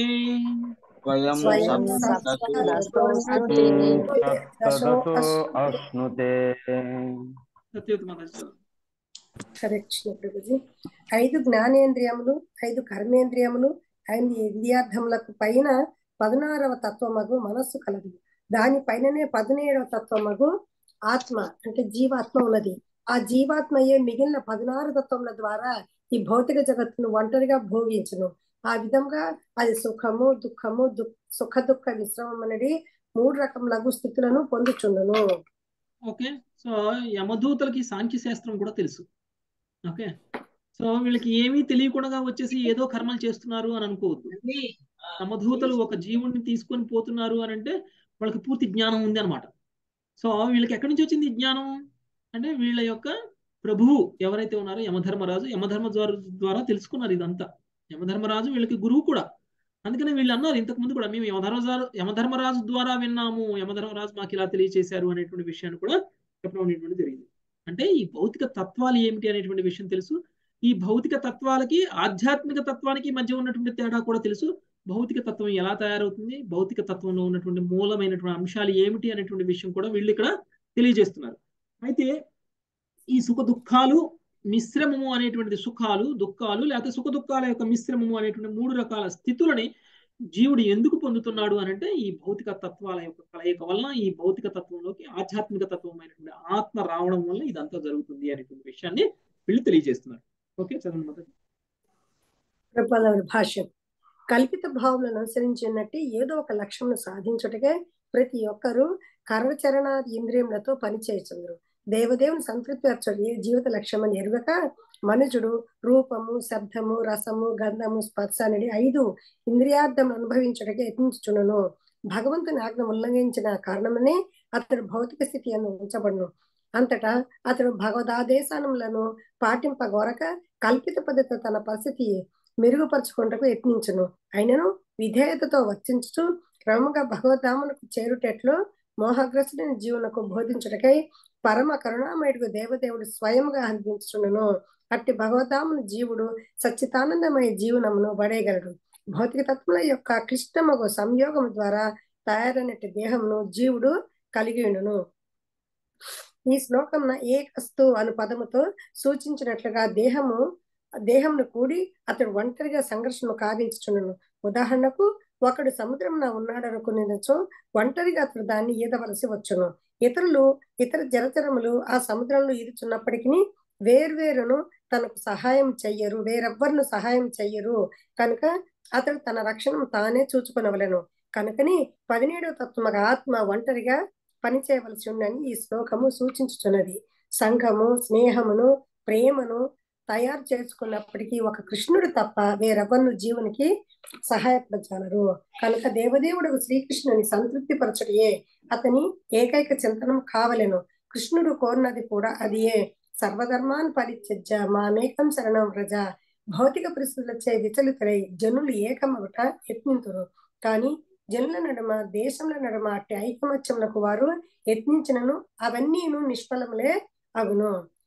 సప్తదశో అశ్నుతే సత్యవతి మాతాజీ హరే కృష్ణ ప్రభుజీ ఐదు జ్ఞానేంద్రియములు ఐదు కర్మేంద్రియములు ఐదు ఇంద్రియార్థములకు పైన పదనారవ తత్వమగు మనస్సు కలదు దాని పైననే పదిహేడవ తత్వమగు ఆత్మ అంటే జీవాత్మ ఉన్నది ఆ జీవాత్మయే మిగిలిన పదనారు తత్వముల ద్వారా ఈ భౌతిక జగత్తును ఒంటరిగా భోగించును ఆ విధంగా అది సుఖము దుఃఖము దు సుఖ దుఃఖ విశ్రమం అనేది మూడు రకములగు స్థితులను పొందుచుండును ఓకే సో యమదూతలకి సాంఖ్య శాస్త్రం కూడా తెలుసు ఓకే సో వీళ్ళకి ఏమీ తెలియకుండా వచ్చేసి ఏదో కర్మలు చేస్తున్నారు అని అనుకోవద్దు యమదూతలు ఒక జీవుణ్ణి తీసుకొని పోతున్నారు అని అంటే వాళ్ళకి పూర్తి జ్ఞానం ఉంది అనమాట సో వీళ్ళకి ఎక్కడి నుంచి వచ్చింది ఈ జ్ఞానం అంటే వీళ్ళ యొక్క ప్రభువు ఎవరైతే ఉన్నారో యమధర్మరాజు యమధర్మ ద్వారా ద్వారా తెలుసుకున్నారు ఇదంతా యమధర్మరాజు వీళ్ళకి గురువు కూడా అందుకనే వీళ్ళు అన్నారు ఇంతకు ముందు కూడా మేము యమధర్మరాజు యమధర్మరాజు ద్వారా విన్నాము యమధర్మరాజు మాకు ఇలా తెలియచేశారు అనేటువంటి విషయాన్ని కూడా చెప్పడం అనేటువంటి జరిగింది అంటే ఈ భౌతిక తత్వాలు ఏమిటి అనేటువంటి విషయం తెలుసు ఈ భౌతిక తత్వాలకి ఆధ్యాత్మిక తత్వానికి మధ్య ఉన్నటువంటి తేడా కూడా తెలుసు భౌతిక తత్వం ఎలా తయారవుతుంది భౌతిక తత్వంలో ఉన్నటువంటి మూలమైనటువంటి అంశాలు ఏమిటి అనేటువంటి విషయం కూడా వీళ్ళు ఇక్కడ తెలియజేస్తున్నారు అయితే ఈ సుఖ దుఃఖాలు మిశ్రమము అనేటువంటిది సుఖాలు దుఃఖాలు లేకపోతే సుఖ దుఃఖాల యొక్క మిశ్రమము అనేటువంటి మూడు రకాల స్థితులని జీవుడు ఎందుకు పొందుతున్నాడు అని అంటే ఈ భౌతిక తత్వాల యొక్క కలయిక వలన ఈ భౌతిక తత్వంలోకి ఆధ్యాత్మిక తత్వమైనటువంటి ఆత్మ రావడం వల్ల ఇదంతా జరుగుతుంది అనేటువంటి విషయాన్ని వీళ్ళు తెలియజేస్తున్నారు ఓకే చదవండి మొదటి ప్రభుపాదవారి భాష్యం కల్పిత భావములను అనుసరించినట్టు ఏదో ఒక లక్ష్యమును సాధించుటకే ప్రతి ఒక్కరూ కర్మచరణాది ఇంద్రియములతో పనిచేయుచుందరు దేవదేవుని సంతృప్తి జీవిత లక్ష్యమని ఎరుగక మనుజుడు రూపము శబ్దము రసము గంధము స్పర్శ అనేది ఐదు ఇంద్రియార్థములు అనుభవించుటకే యత్నించుచును భగవంతుని ఆజ్ఞ ఉల్లంఘించిన కారణమనే అతడు భౌతిక స్థితి అను ఉంచబడును అంతటా అతడు భగవదాదేశానములను పాటింపగోరక కల్పిత పద్ధతితో తన పరిస్థితి మెరుగుపరుచుకుంటకు యత్నించును అయినను విధేయతతో వర్తించుతూ క్రమంగా భగవద్ధామునకు చేరుటట్లు మోహగ్రస్తుడైన జీవునకు బోధించుటకై పరమ కరుణామయుడు దేవదేవుడు స్వయంగా అందించును అట్టి భగవద్ధాముని జీవుడు సచ్చితానందమయ జీవనమును పడేయగలడు భౌతిక తత్వముల యొక్క క్లిష్టమగు సంయోగం ద్వారా తయారైనట్టు దేహమును జీవుడు కలిగి ఉండును ఈ శ్లోకం ఏకస్తు అను పదముతో సూచించినట్లుగా దేహము దేహంను కూడి అతడు ఒంటరిగా సంఘర్షణ కావించుచున్నాను ఉదాహరణకు ఒకడు సముద్రంలో ఉన్నాడు అనుకునేదచో ఒంటరిగా అతడు దాన్ని ఈదవలసి వచ్చును ఇతరులు ఇతర జలచరములు ఆ సముద్రంలో ఈదుచున్నప్పటికీ వేర్వేరును తనకు సహాయం చెయ్యరు వేరెవ్వరును సహాయం చెయ్యరు కనుక అతడు తన రక్షణను తానే చూచుకునవలను కనుకని పదిహేడవ తత్వముగా ఆత్మ ఒంటరిగా పనిచేయవలసి ఉందని ఈ శ్లోకము సూచించుచున్నది సంఘము స్నేహమును ప్రేమను తయారు చేసుకున్నప్పటికీ ఒక కృష్ణుడు తప్ప వేరెవరు జీవునికి సహాయపడజాలరు కనుక దేవదేవుడు శ్రీకృష్ణుని సంతృప్తి పరచడియే అతని ఏకైక చింతనం కావలెను కృష్ణుడు కోరినది కూడా అదియే సర్వధర్మాన్ని పరిత్యజ్య మామేకం శరణం వ్రజ భౌతిక పరిస్థితులచే విచలితులై జనులు ఏకమగుట యత్నింతురు కానీ జనుల నడుమ దేశంలో నడుమ అట్టి ఐకమత్యములకు వారు యత్నించినను అవన్నీను నిష్ఫలములే అగును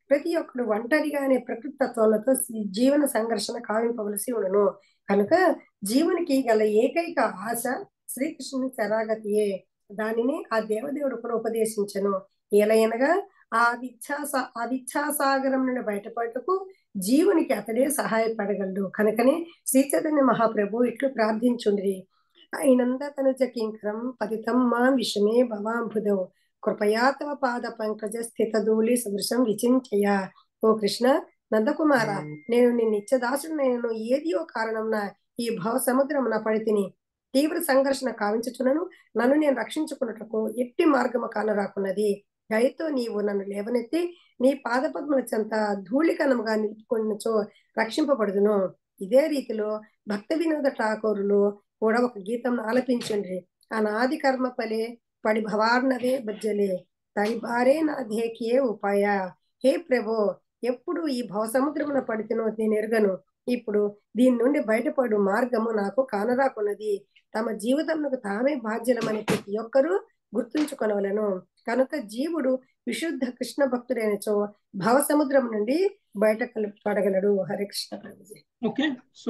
ప్రతి ఒక్కడు ఒంటరిగానే ప్రకృతి తత్వాలతో జీవన సంఘర్షణ కావింపవలసి ఉండను కనుక జీవునికి గల ఏకైక ఆశ శ్రీకృష్ణుని శరాగతియే దానిని ఆ దేవదేవుడు కూడా ఉపదేశించను ఏలయనగా ఆ విచ్ఛాస ఆ విచ్ఛాసాగరం నుండి బయటపడటకు జీవునికి అతడే సహాయపడగలడు కనుకనే శ్రీ చైతన్య మహాప్రభు ఇట్లు ప్రార్థించుండ్రి అయినంద తనుజ కింకరం పతితం మా విషమే భవాంబుధౌ కృపయా తవ పాద పంకజ స్థిత ధూళి సదృశం విచించయ ఓ కృష్ణ నందకుమార నేను నీ నిత్యదాసుడు నేను ఏదియో కారణంన ఈ భవ సముద్రమున పడితిని తీవ్ర సంఘర్షణ కావించుచునను నన్ను నేను రక్షించుకున్నటకు ఎట్టి మార్గము కానరాకున్నది దయతో నీవు నన్ను లేవనెత్తి నీ పాదపద్మల చెంత ధూళికనముగా నిలుపుకొనిచో రక్షింపబడుదును ఇదే రీతిలో భక్త వినోద ఠాకూరులు కూడా ఒక గీతం ఆలపించండి అనాది కర్మ పలే పడి భవార్నవే బజ్జలే తరి బారే నా ధేకియే ఉపాయ హే ప్రభో ఎప్పుడు ఈ భవసముద్రమున పడితేనో నేను ఎరగను ఇప్పుడు దీని నుండి బయటపడు మార్గము నాకు కానరాకున్నది తమ జీవితమునకు తామే బాధ్యులమని ప్రతి ఒక్కరూ గుర్తుంచుకొనవలను కనుక జీవుడు విశుద్ధ కృష్ణ భక్తుడైనచో భవసముద్రం నుండి బయట పడగలడు హరే కృష్ణ ప్రభుజీ ఓకే సో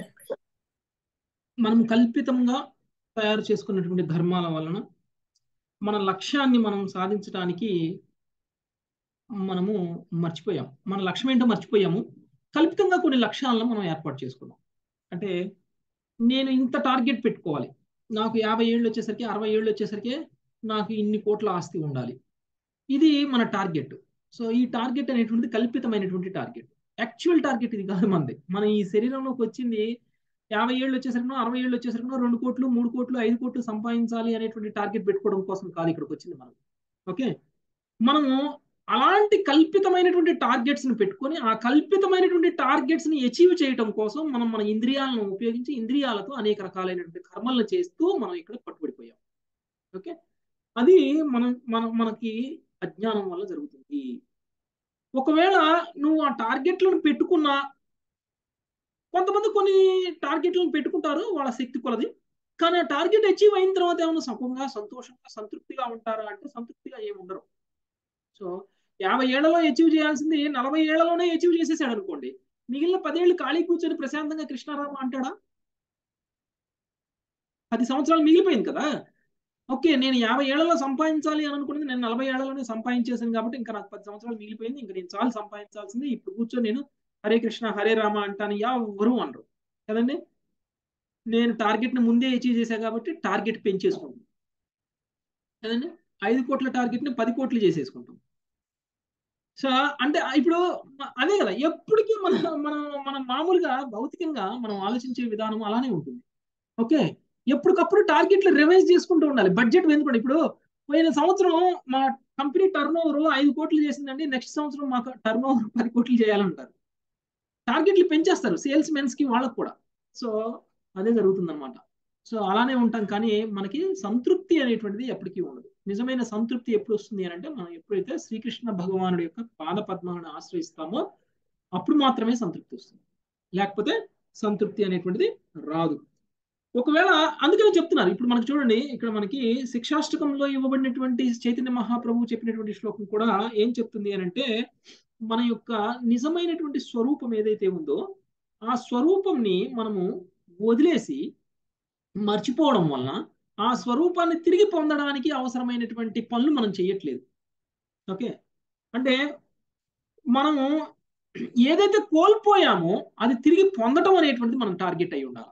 మనం కల్పితంగా తయారు చేసుకున్నటువంటి ధర్మాల వలన మన లక్ష్యాన్ని మనం సాధించడానికి మనము మర్చిపోయాం మన లక్ష్యం ఏంటో మర్చిపోయాము కల్పితంగా కొన్ని లక్ష్యాలను మనం ఏర్పాటు చేసుకున్నాం అంటే నేను ఇంత టార్గెట్ పెట్టుకోవాలి నాకు యాభై ఏళ్ళు వచ్చేసరికి అరవై ఏళ్ళు వచ్చేసరికి నాకు ఇన్ని కోట్ల ఆస్తి ఉండాలి ఇది మన టార్గెట్ సో ఈ టార్గెట్ అనేటువంటిది కల్పితమైనటువంటి టార్గెట్ యాక్చువల్ టార్గెట్ ఇది కాదు మనది మన ఈ శరీరంలోకి వచ్చింది యాభై ఏళ్ళు వచ్చేసరికి అరవై ఏళ్ళు వచ్చేసరికి రెండు కోట్లు మూడు కోట్లు ఐదు కోట్లు సంపాదించాలి అనేటువంటి టార్గెట్ పెట్టుకోవడం కోసం కాదు ఇక్కడికి వచ్చింది మనం ఓకే మనము అలాంటి కల్పితమైనటువంటి టార్గెట్స్ ని పెట్టుకొని ఆ కల్పితమైనటువంటి టార్గెట్స్ ని అచీవ్ చేయడం కోసం మనం మన ఇంద్రియాలను ఉపయోగించి ఇంద్రియాలతో అనేక రకాలైనటువంటి కర్మలను చేస్తూ మనం ఇక్కడ పట్టుబడిపోయాం ఓకే అది మనం మన మనకి అజ్ఞానం వల్ల జరుగుతుంది ఒకవేళ నువ్వు ఆ టార్గెట్లను పెట్టుకున్నా కొంతమంది కొన్ని టార్గెట్లను పెట్టుకుంటారు వాళ్ళ శక్తి కొలది కానీ ఆ టార్గెట్ అచీవ్ అయిన తర్వాత ఏమైనా సుఖంగా సంతోషంగా సంతృప్తిగా ఉంటారా అంటే సంతృప్తిగా ఏమి ఉండరు సో యాభై ఏళ్లలో అచీవ్ చేయాల్సింది నలభై ఏళ్లలోనే అచీవ్ చేసేసాడు అనుకోండి మిగిలిన పదేళ్ళు ఖాళీ కూర్చొని ప్రశాంతంగా కృష్ణారామ అంటాడా పది సంవత్సరాలు మిగిలిపోయింది కదా ఓకే నేను యాభై ఏళ్లలో సంపాదించాలి అని అనుకున్నది నేను నలభై ఏళ్లలోనే సంపాదించేసాను కాబట్టి ఇంకా నాకు పది సంవత్సరాలు మిగిలిపోయింది ఇంకా నేను చాలు సంపాదించాల్సింది ఇప్పుడు కూర్చొని నేను హరే కృష్ణ హరే రామ అంటాను ఎవరు అనరు కదండి నేను టార్గెట్ని ముందే అచీవ్ చేశా కాబట్టి టార్గెట్ పెంచేసుకుంటాం కదండి ఐదు కోట్ల టార్గెట్ని పది కోట్లు చేసేసుకుంటాం సో అంటే ఇప్పుడు అదే కదా ఎప్పటికీ మన మనం మనం మామూలుగా భౌతికంగా మనం ఆలోచించే విధానం అలానే ఉంటుంది ఓకే ఎప్పటికప్పుడు టార్గెట్లు రివైజ్ చేసుకుంటూ ఉండాలి బడ్జెట్ పెంచుకోండి ఇప్పుడు పోయిన సంవత్సరం మా కంపెనీ టర్న్ ఓవర్ ఐదు కోట్లు చేసిందండి నెక్స్ట్ సంవత్సరం మాకు టర్న్ ఓవర్ పది కోట్లు చేయాలంటారు టార్గెట్లు పెంచేస్తారు సేల్స్ మెన్స్ కి వాళ్ళకు కూడా సో అదే జరుగుతుంది అనమాట సో అలానే ఉంటాం కానీ మనకి సంతృప్తి అనేటువంటిది ఎప్పటికీ ఉండదు నిజమైన సంతృప్తి ఎప్పుడు వస్తుంది అని అంటే మనం ఎప్పుడైతే శ్రీకృష్ణ భగవానుడి యొక్క పాద పద్మాలను ఆశ్రయిస్తామో అప్పుడు మాత్రమే సంతృప్తి వస్తుంది లేకపోతే సంతృప్తి అనేటువంటిది రాదు ఒకవేళ అందుకనే చెప్తున్నారు ఇప్పుడు మనకు చూడండి ఇక్కడ మనకి శిక్షాష్టకంలో ఇవ్వబడినటువంటి చైతన్య మహాప్రభువు చెప్పినటువంటి శ్లోకం కూడా ఏం చెప్తుంది అని అంటే మన యొక్క నిజమైనటువంటి స్వరూపం ఏదైతే ఉందో ఆ స్వరూపంని మనము వదిలేసి మర్చిపోవడం వలన ఆ స్వరూపాన్ని తిరిగి పొందడానికి అవసరమైనటువంటి పనులు మనం చేయట్లేదు ఓకే అంటే మనము ఏదైతే కోల్పోయామో అది తిరిగి పొందడం అనేటువంటిది మనం టార్గెట్ అయి ఉండాలి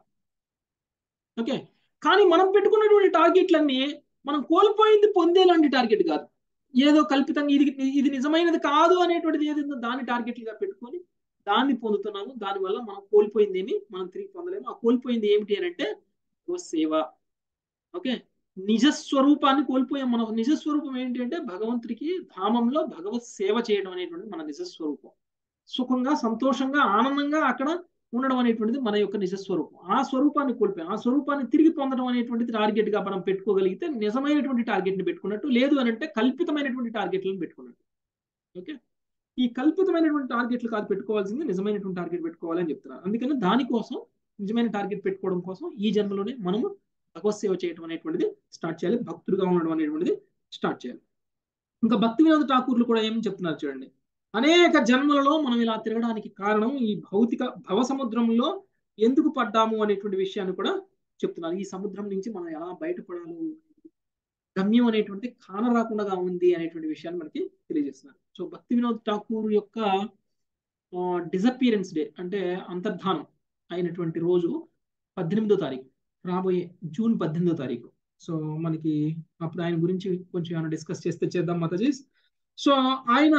ఓకే కానీ మనం పెట్టుకున్నటువంటి టార్గెట్లన్నీ మనం కోల్పోయింది పొందేలాంటి టార్గెట్ కాదు ఏదో కల్పితంగా ఇది ఇది నిజమైనది కాదు అనేటువంటిది ఏదైందో దాన్ని టార్గెట్లుగా పెట్టుకొని దాన్ని పొందుతున్నాము దానివల్ల మనం కోల్పోయింది ఏమి మనం తిరిగి పొందలేము ఆ కోల్పోయింది ఏమిటి అని అంటే సేవ ఓకే నిజస్వరూపాన్ని కోల్పోయాం మన నిజస్వరూపం ఏంటి అంటే భగవంతుడికి ధామంలో భగవత్ సేవ చేయడం అనేటువంటిది మన నిజస్వరూపం సుఖంగా సంతోషంగా ఆనందంగా అక్కడ ఉండడం అనేటువంటిది మన యొక్క నిజస్వరూపం ఆ స్వరూపాన్ని కోల్పోయాం ఆ స్వరూపాన్ని తిరిగి పొందడం అనేటువంటిది టార్గెట్ గా మనం పెట్టుకోగలిగితే నిజమైనటువంటి టార్గెట్ ని పెట్టుకున్నట్టు లేదు అని అంటే కల్పితమైనటువంటి టార్గెట్లను పెట్టుకున్నట్టు ఓకే ఈ కల్పితమైనటువంటి టార్గెట్లు కాదు పెట్టుకోవాల్సింది నిజమైనటువంటి టార్గెట్ పెట్టుకోవాలని చెప్తున్నారు అందుకని దానికోసం నిజమైన టార్గెట్ పెట్టుకోవడం కోసం ఈ జన్మలోనే మనము భగవత్ సేవ చేయడం అనేటువంటిది స్టార్ట్ చేయాలి భక్తులుగా ఉండడం అనేటువంటిది స్టార్ట్ చేయాలి ఇంకా భక్తి వినోద ఠాకూర్లు కూడా ఏం చెప్తున్నారు చూడండి అనేక జన్మలలో మనం ఇలా తిరగడానికి కారణం ఈ భౌతిక భవ సముద్రంలో ఎందుకు పడ్డాము అనేటువంటి విషయాన్ని కూడా చెప్తున్నారు ఈ సముద్రం నుంచి మనం ఎలా బయటపడాలి గమ్యం అనేటువంటి కాన రాకుండా ఉంది అనేటువంటి విషయాన్ని మనకి తెలియజేస్తున్నారు సో భక్తి వినోద్ ఠాకూర్ యొక్క డిసపియరెన్స్ డే అంటే అంతర్ధానం అయినటువంటి రోజు పద్దెనిమిదో తారీఖు రాబోయే జూన్ పద్దెనిమిదో తారీఖు సో మనకి అప్పుడు ఆయన గురించి కొంచెం ఏమైనా డిస్కస్ చేస్తే చేద్దాం మాతాజీస్ సో ఆయన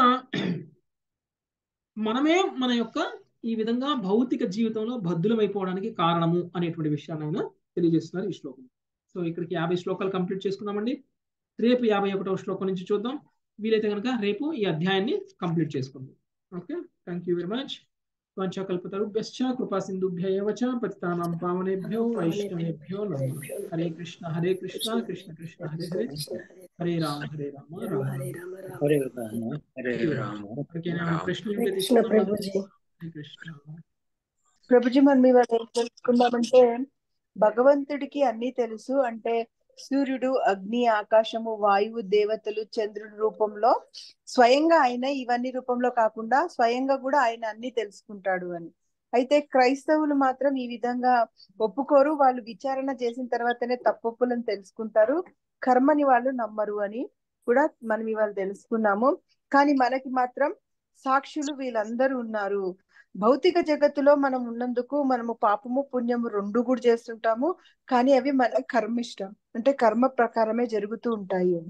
మనమే మన యొక్క ఈ విధంగా భౌతిక జీవితంలో బద్దులమైపోవడానికి కారణము అనేటువంటి విషయాన్ని ఆయన తెలియజేస్తున్నారు ఈ శ్లోకం సో ఇక్కడికి యాభై శ్లోకాలు కంప్లీట్ చేసుకున్నామండి రేపు యాభై ఒకటవ శ్లోకం నుంచి చూద్దాం వీలైతే కనుక రేపు ఈ అధ్యాయాన్ని కంప్లీట్ చేసుకుందాం okay thank you very much వంచకల్పతరుభ్యశ్చ కృపా సింధుభ్య ఏవ చ పతితానాం పావనేభ్యో వైష్ణవేభ్యో నమః హరే కృష్ణ హరే కృష్ణ కృష్ణ కృష్ణ హరే హరే హరే రామ హరే రామ రామ రామ హరే రామ హరే రామ ఎవరికైనా ప్రశ్నలు ఉంటే కృష్ణ తీసుకుందాం ప్రభుజీ హరే కృష్ణ ప్రభుజీ మనం ఇవాళ ఏం తెలుసుకుందామంటే భగవంతుడికి అన్ని తెలుసు అంటే సూర్యుడు అగ్ని ఆకాశము వాయువు దేవతలు చంద్రుడి రూపంలో స్వయంగా ఆయన ఇవన్నీ రూపంలో కాకుండా స్వయంగా కూడా ఆయన అన్ని తెలుసుకుంటాడు అని అయితే క్రైస్తవులు మాత్రం ఈ విధంగా ఒప్పుకోరు వాళ్ళు విచారణ చేసిన తర్వాతనే తప్పొప్పులను తెలుసుకుంటారు కర్మని వాళ్ళు నమ్మరు అని కూడా మనం ఇవాళ తెలుసుకున్నాము కానీ మనకి మాత్రం సాక్షులు వీళ్ళందరూ ఉన్నారు భౌతిక జగత్తులో మనం ఉన్నందుకు మనము పాపము పుణ్యము రెండు కూడా చేస్తుంటాము కానీ అవి మన కర్మ ఇష్టం అంటే కర్మ ప్రకారమే జరుగుతూ ఉంటాయి అని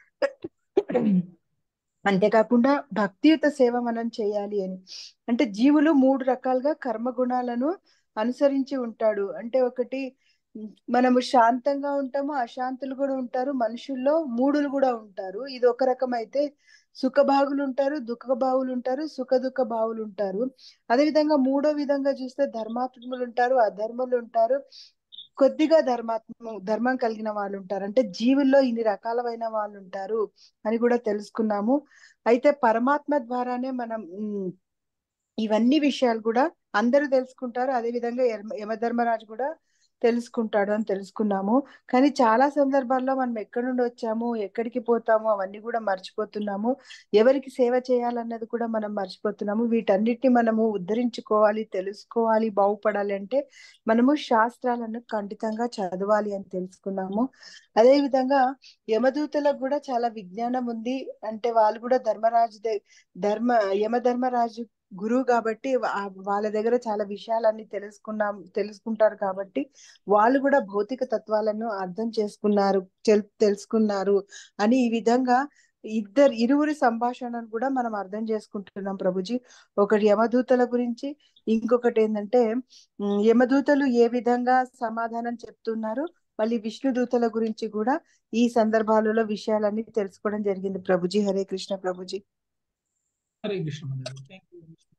అంతేకాకుండా భక్తియుత సేవ మనం చేయాలి అని అంటే జీవులు మూడు రకాలుగా కర్మ గుణాలను అనుసరించి ఉంటాడు అంటే ఒకటి ఉమ్, మనము శాంతంగా ఉంటాము అశాంతులు కూడా ఉంటారు మనుషుల్లో మూడులు కూడా ఉంటారు ఇది ఒక రకం అయితే సుఖభాగులు ఉంటారు దుఃఖభావులు ఉంటారు సుఖ దుఃఖ భావులు ఉంటారు అదేవిధంగా మూడో విధంగా చూస్తే ధర్మాత్ములు ఉంటారు అధర్ములు ఉంటారు కొద్దిగా ధర్మాత్మ ధర్మం కలిగిన వాళ్ళు ఉంటారు అంటే జీవుల్లో ఇన్ని రకాలమైన వాళ్ళు ఉంటారు అని కూడా తెలుసుకున్నాము అయితే పరమాత్మ ద్వారానే మనం ఉమ్, ఇవన్నీ విషయాలు కూడా అందరూ తెలుసుకుంటారు అదే విధంగా యమ- యమధర్మరాజు కూడా తెలుసుకుంటాడు అని తెలుసుకున్నాము కానీ చాలా సందర్భాల్లో మనం ఎక్కడి నుండి వచ్చాము ఎక్కడికి పోతాము అవన్నీ కూడా మర్చిపోతున్నాము ఎవరికి సేవ చేయాలన్నది కూడా మనం మర్చిపోతున్నాము వీటన్నిటిని మనము ఉద్ధరించుకోవాలి తెలుసుకోవాలి బాగుపడాలి అంటే మనము శాస్త్రాలను ఖండితంగా చదవాలి అని తెలుసుకున్నాము అదే విధంగా యమదూతలకు కూడా చాలా విజ్ఞానం ఉంది అంటే వాళ్ళు కూడా ధర్మరాజు ద- ధర్మ యమధర్మరాజు గురువు కాబట్టి వా- వాళ్ళ దగ్గర చాలా విషయాలన్నీ తెలుసుకున్నాం తెలుసుకుంటారు కాబట్టి వాళ్ళు కూడా భౌతిక తత్వాలను అర్థం చేసుకున్నారు తెల్- తెలుసుకున్నారు అని ఈ విధంగా ఇద్దరు ఇరువురి సంభాషణను కూడా మనం అర్థం చేసుకుంటున్నాం ప్రభుజీ ఒకటి యమదూతల గురించి ఇంకొకటి ఏంటంటే ఉమ్, యమదూతలు ఏ విధంగా సమాధానం చెప్తున్నారు మళ్ళీ విష్ణుదూతల గురించి కూడా ఈ సందర్భాలలో విషయాలన్నీ తెలుసుకోవడం జరిగింది ప్రభుజీ హరే కృష్ణ ప్రభుజీ హరే కృష్ణ థ్యాంక్ యూ